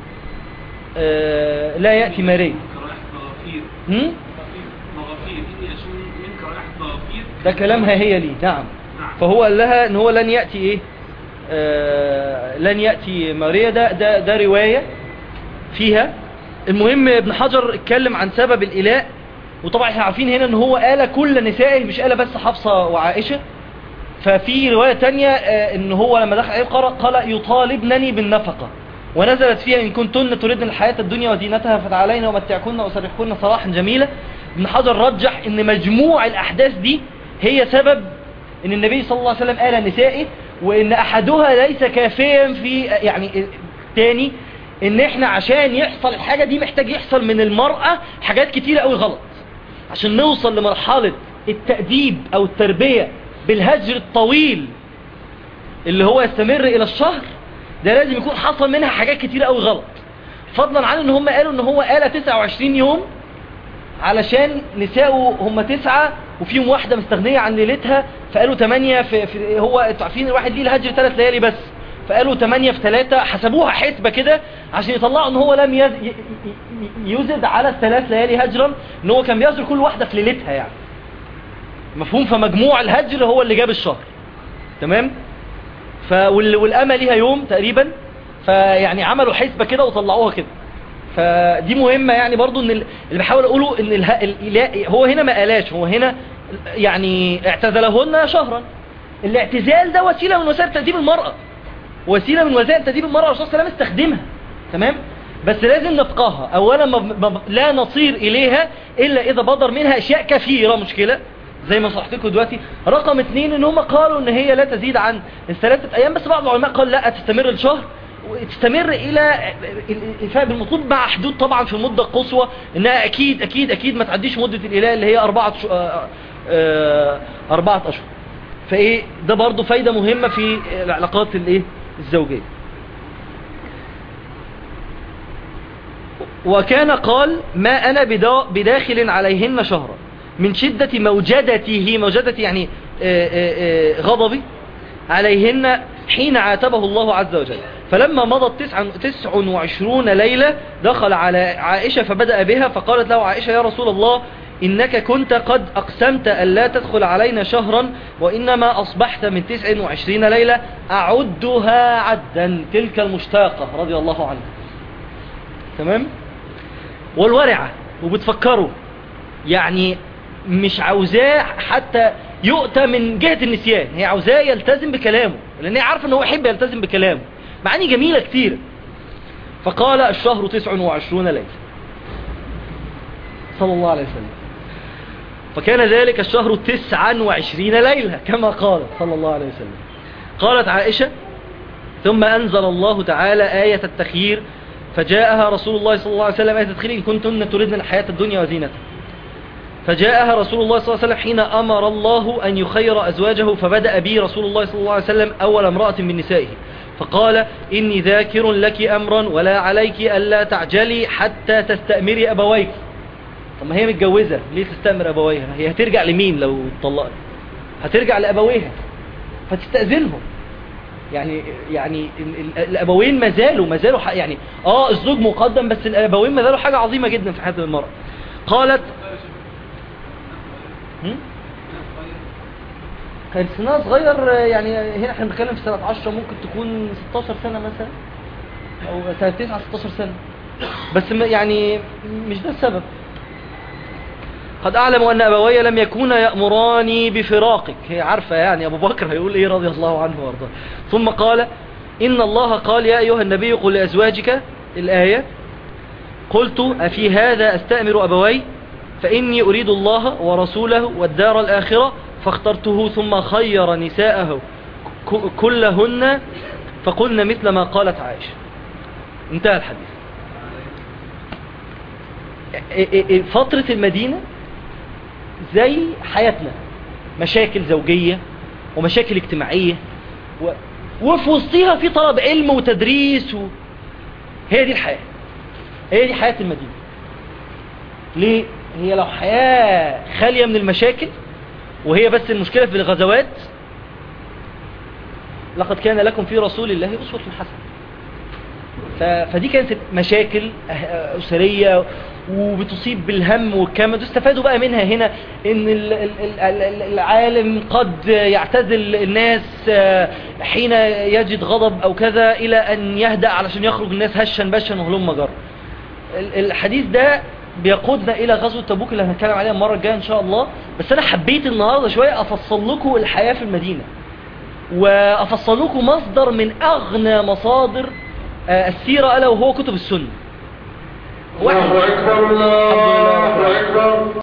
آه، لا ياتي ماريا رائحة مغافير هم؟ مغافير إني أشم منك رائحة مغافير ده كلامها هي لي نعم نعم. فهو قال لها ان هو لن يأتي ايه آه لن يأتي ماريا ده, ده, ده رواية فيها المهم ابن حجر اتكلم عن سبب الإلاء وطبعا احنا عارفين هنا ان هو قال كل نسائه مش قال بس حفصة وعائشة ففي رواية تانية آه ان هو لما دخل عليه قال, قال يطالبنني بالنفقة ونزلت فيها إن كنتن تردن الحياة الدنيا وزينتها فتعالين ومتعكن وسرحكن صراحا جميلة ابن حجر رجح ان مجموع الأحداث دي هي سبب ان النبي صلى الله عليه وسلم قال نسائه وان احدها ليس كافيا في يعني تاني ان احنا عشان يحصل الحاجة دي محتاج يحصل من المرأة حاجات كتيرة قوي غلط عشان نوصل لمرحلة التأديب او التربية بالهجر الطويل اللي هو يستمر الى الشهر ده لازم يكون حصل منها حاجات كتيرة قوي غلط فضلا عن ان هم قالوا ان هو قالة 29 يوم علشان نساءه هم تسعة وفيهم واحدة مستغنية عن ليلتها فقالوا تمانية في, في هو انتوا عارفين الواحد ليه الهجر ثلاث ليالي بس فقالوا تمانية في ثلاثة حسبوها حسبة كده عشان يطلعوا ان هو لم يز... ي- ي- يزد على الثلاث ليالي هجرا ان هو كان بيهجر كل واحدة في ليلتها يعني مفهوم فمجموع الهجر هو اللي جاب الشهر تمام ف وال- والأمة ليها يوم تقريبا فيعني عملوا حسبة كده وطلعوها كده فدي مهمة يعني برضو ان ال- اللي بحاول اقوله ان اله... الإله... هو هنا ما قالاش هو هنا يعني اعتزلهن شهرا الاعتزال ده وسيلة من وسائل تأديب المرأة وسيلة من وسائل تأديب المرأة والرسول صلى الله عليه وسلم استخدمها تمام بس لازم نفقهها اولا ما ما لا نصير اليها الا اذا بدر منها اشياء كثيرة مشكلة زي ما صحت لكم دلوقتي رقم اتنين ان هم قالوا ان هي لا تزيد عن الثلاثة ايام بس بعض العلماء قال لا تستمر الشهر وتستمر الى الافاء بالمطلوب مع حدود طبعا في المدة القصوى انها اكيد اكيد اكيد ما تعديش مدة الاله اللي هي اربعة شو... آه، آه، اربعة اشهر فايه ده برضو فايدة مهمة في العلاقات الايه الزوجية وكان قال ما أنا بدا بداخل عليهن شهرا من شدة موجدته موجدتي يعني آه، آه، آه، غضبي عليهن حين عاتبه الله عز وجل فلما مضت تسع, تسع وعشرون ليلة دخل على عائشة فبدأ بها فقالت له عائشة يا رسول الله إنك كنت قد أقسمت أن لا تدخل علينا شهرا وإنما أصبحت من تسع وعشرين ليلة أعدها عدا تلك المشتاقة رضي الله عنها تمام والورعة وبتفكروا يعني مش عاوزاه حتى يؤتى من جهة النسيان هي عاوزاه يلتزم بكلامه لان هي عارفة ان هو يحب يلتزم بكلامه معاني جميلة كتير فقال الشهر تسع وعشرون ليلة صلى الله عليه وسلم فكان ذلك الشهر تسعا وعشرين ليلة كما قال صلى الله عليه وسلم قالت عائشة ثم أنزل الله تعالى آية التخيير فجاءها رسول الله صلى الله عليه وسلم آية التخيير إن كنتن تردن الحياة الدنيا وزينتها فجاءها رسول الله صلى الله عليه وسلم حين أمر الله أن يخير أزواجه فبدأ بي رسول الله صلى الله عليه وسلم أول امرأة من نسائه فقال إني ذاكر لك أمرا ولا عليك ألا تعجلي حتى تستأمري أبويك طب ما هي متجوزة ليه تستأمر أبويها هي هترجع لمين لو اتطلقت هترجع لأبويها فتستأذنهم يعني يعني ال- ال- الأبوين ما زالوا ما زالوا ح- يعني اه الزوج مقدم بس الأبوين ما زالوا حاجة عظيمة جدا في حياة المرأة قالت هم؟ كان سنها صغير يعني هنا احنا بنتكلم في سنة 10 ممكن تكون 16 سنة مثلا او سنة 9 16 سنة بس م- يعني مش ده السبب قد أعلم أن أبوي لم يكونا يأمراني بفراقك هي عارفة يعني أبو بكر هيقول إيه رضي الله عنه وارضاه ثم قال إن الله قال يا أيها النبي قل لأزواجك الآية قلت أفي هذا أستأمر أبوي فإني أريد الله ورسوله والدار الآخرة فاخترته ثم خير نساءه ك- كلهن فقلن مثل ما قالت عائشة انتهى الحديث ا- ا- ا- فترة المدينة زي حياتنا مشاكل زوجية ومشاكل اجتماعية و... وفي وسطها في طلب علم وتدريس و... هي دي الحياة هي دي حياة المدينة ليه؟ هي لو حياة خالية من المشاكل وهي بس المشكلة في الغزوات لقد كان لكم في رسول الله أسوة حسنة ف- فدي كانت مشاكل أه- أسرية وبتصيب بالهم والكمد استفادوا بقى منها هنا ان ال- ال- ال- ال- العالم قد يعتزل الناس آه، حين يجد غضب او كذا الى ان يهدأ علشان يخرج الناس هشا بشا وهلم جر ال- الحديث ده بيقودنا الى غزوة تبوك اللي هنتكلم عليها المرة الجاية ان شاء الله بس انا حبيت النهاردة شوية افصل لكم الحياة في المدينة وافصل لكم مصدر من اغنى مصادر آه، السيرة الا وهو كتب السنة واحد الله أكبر الله أكبر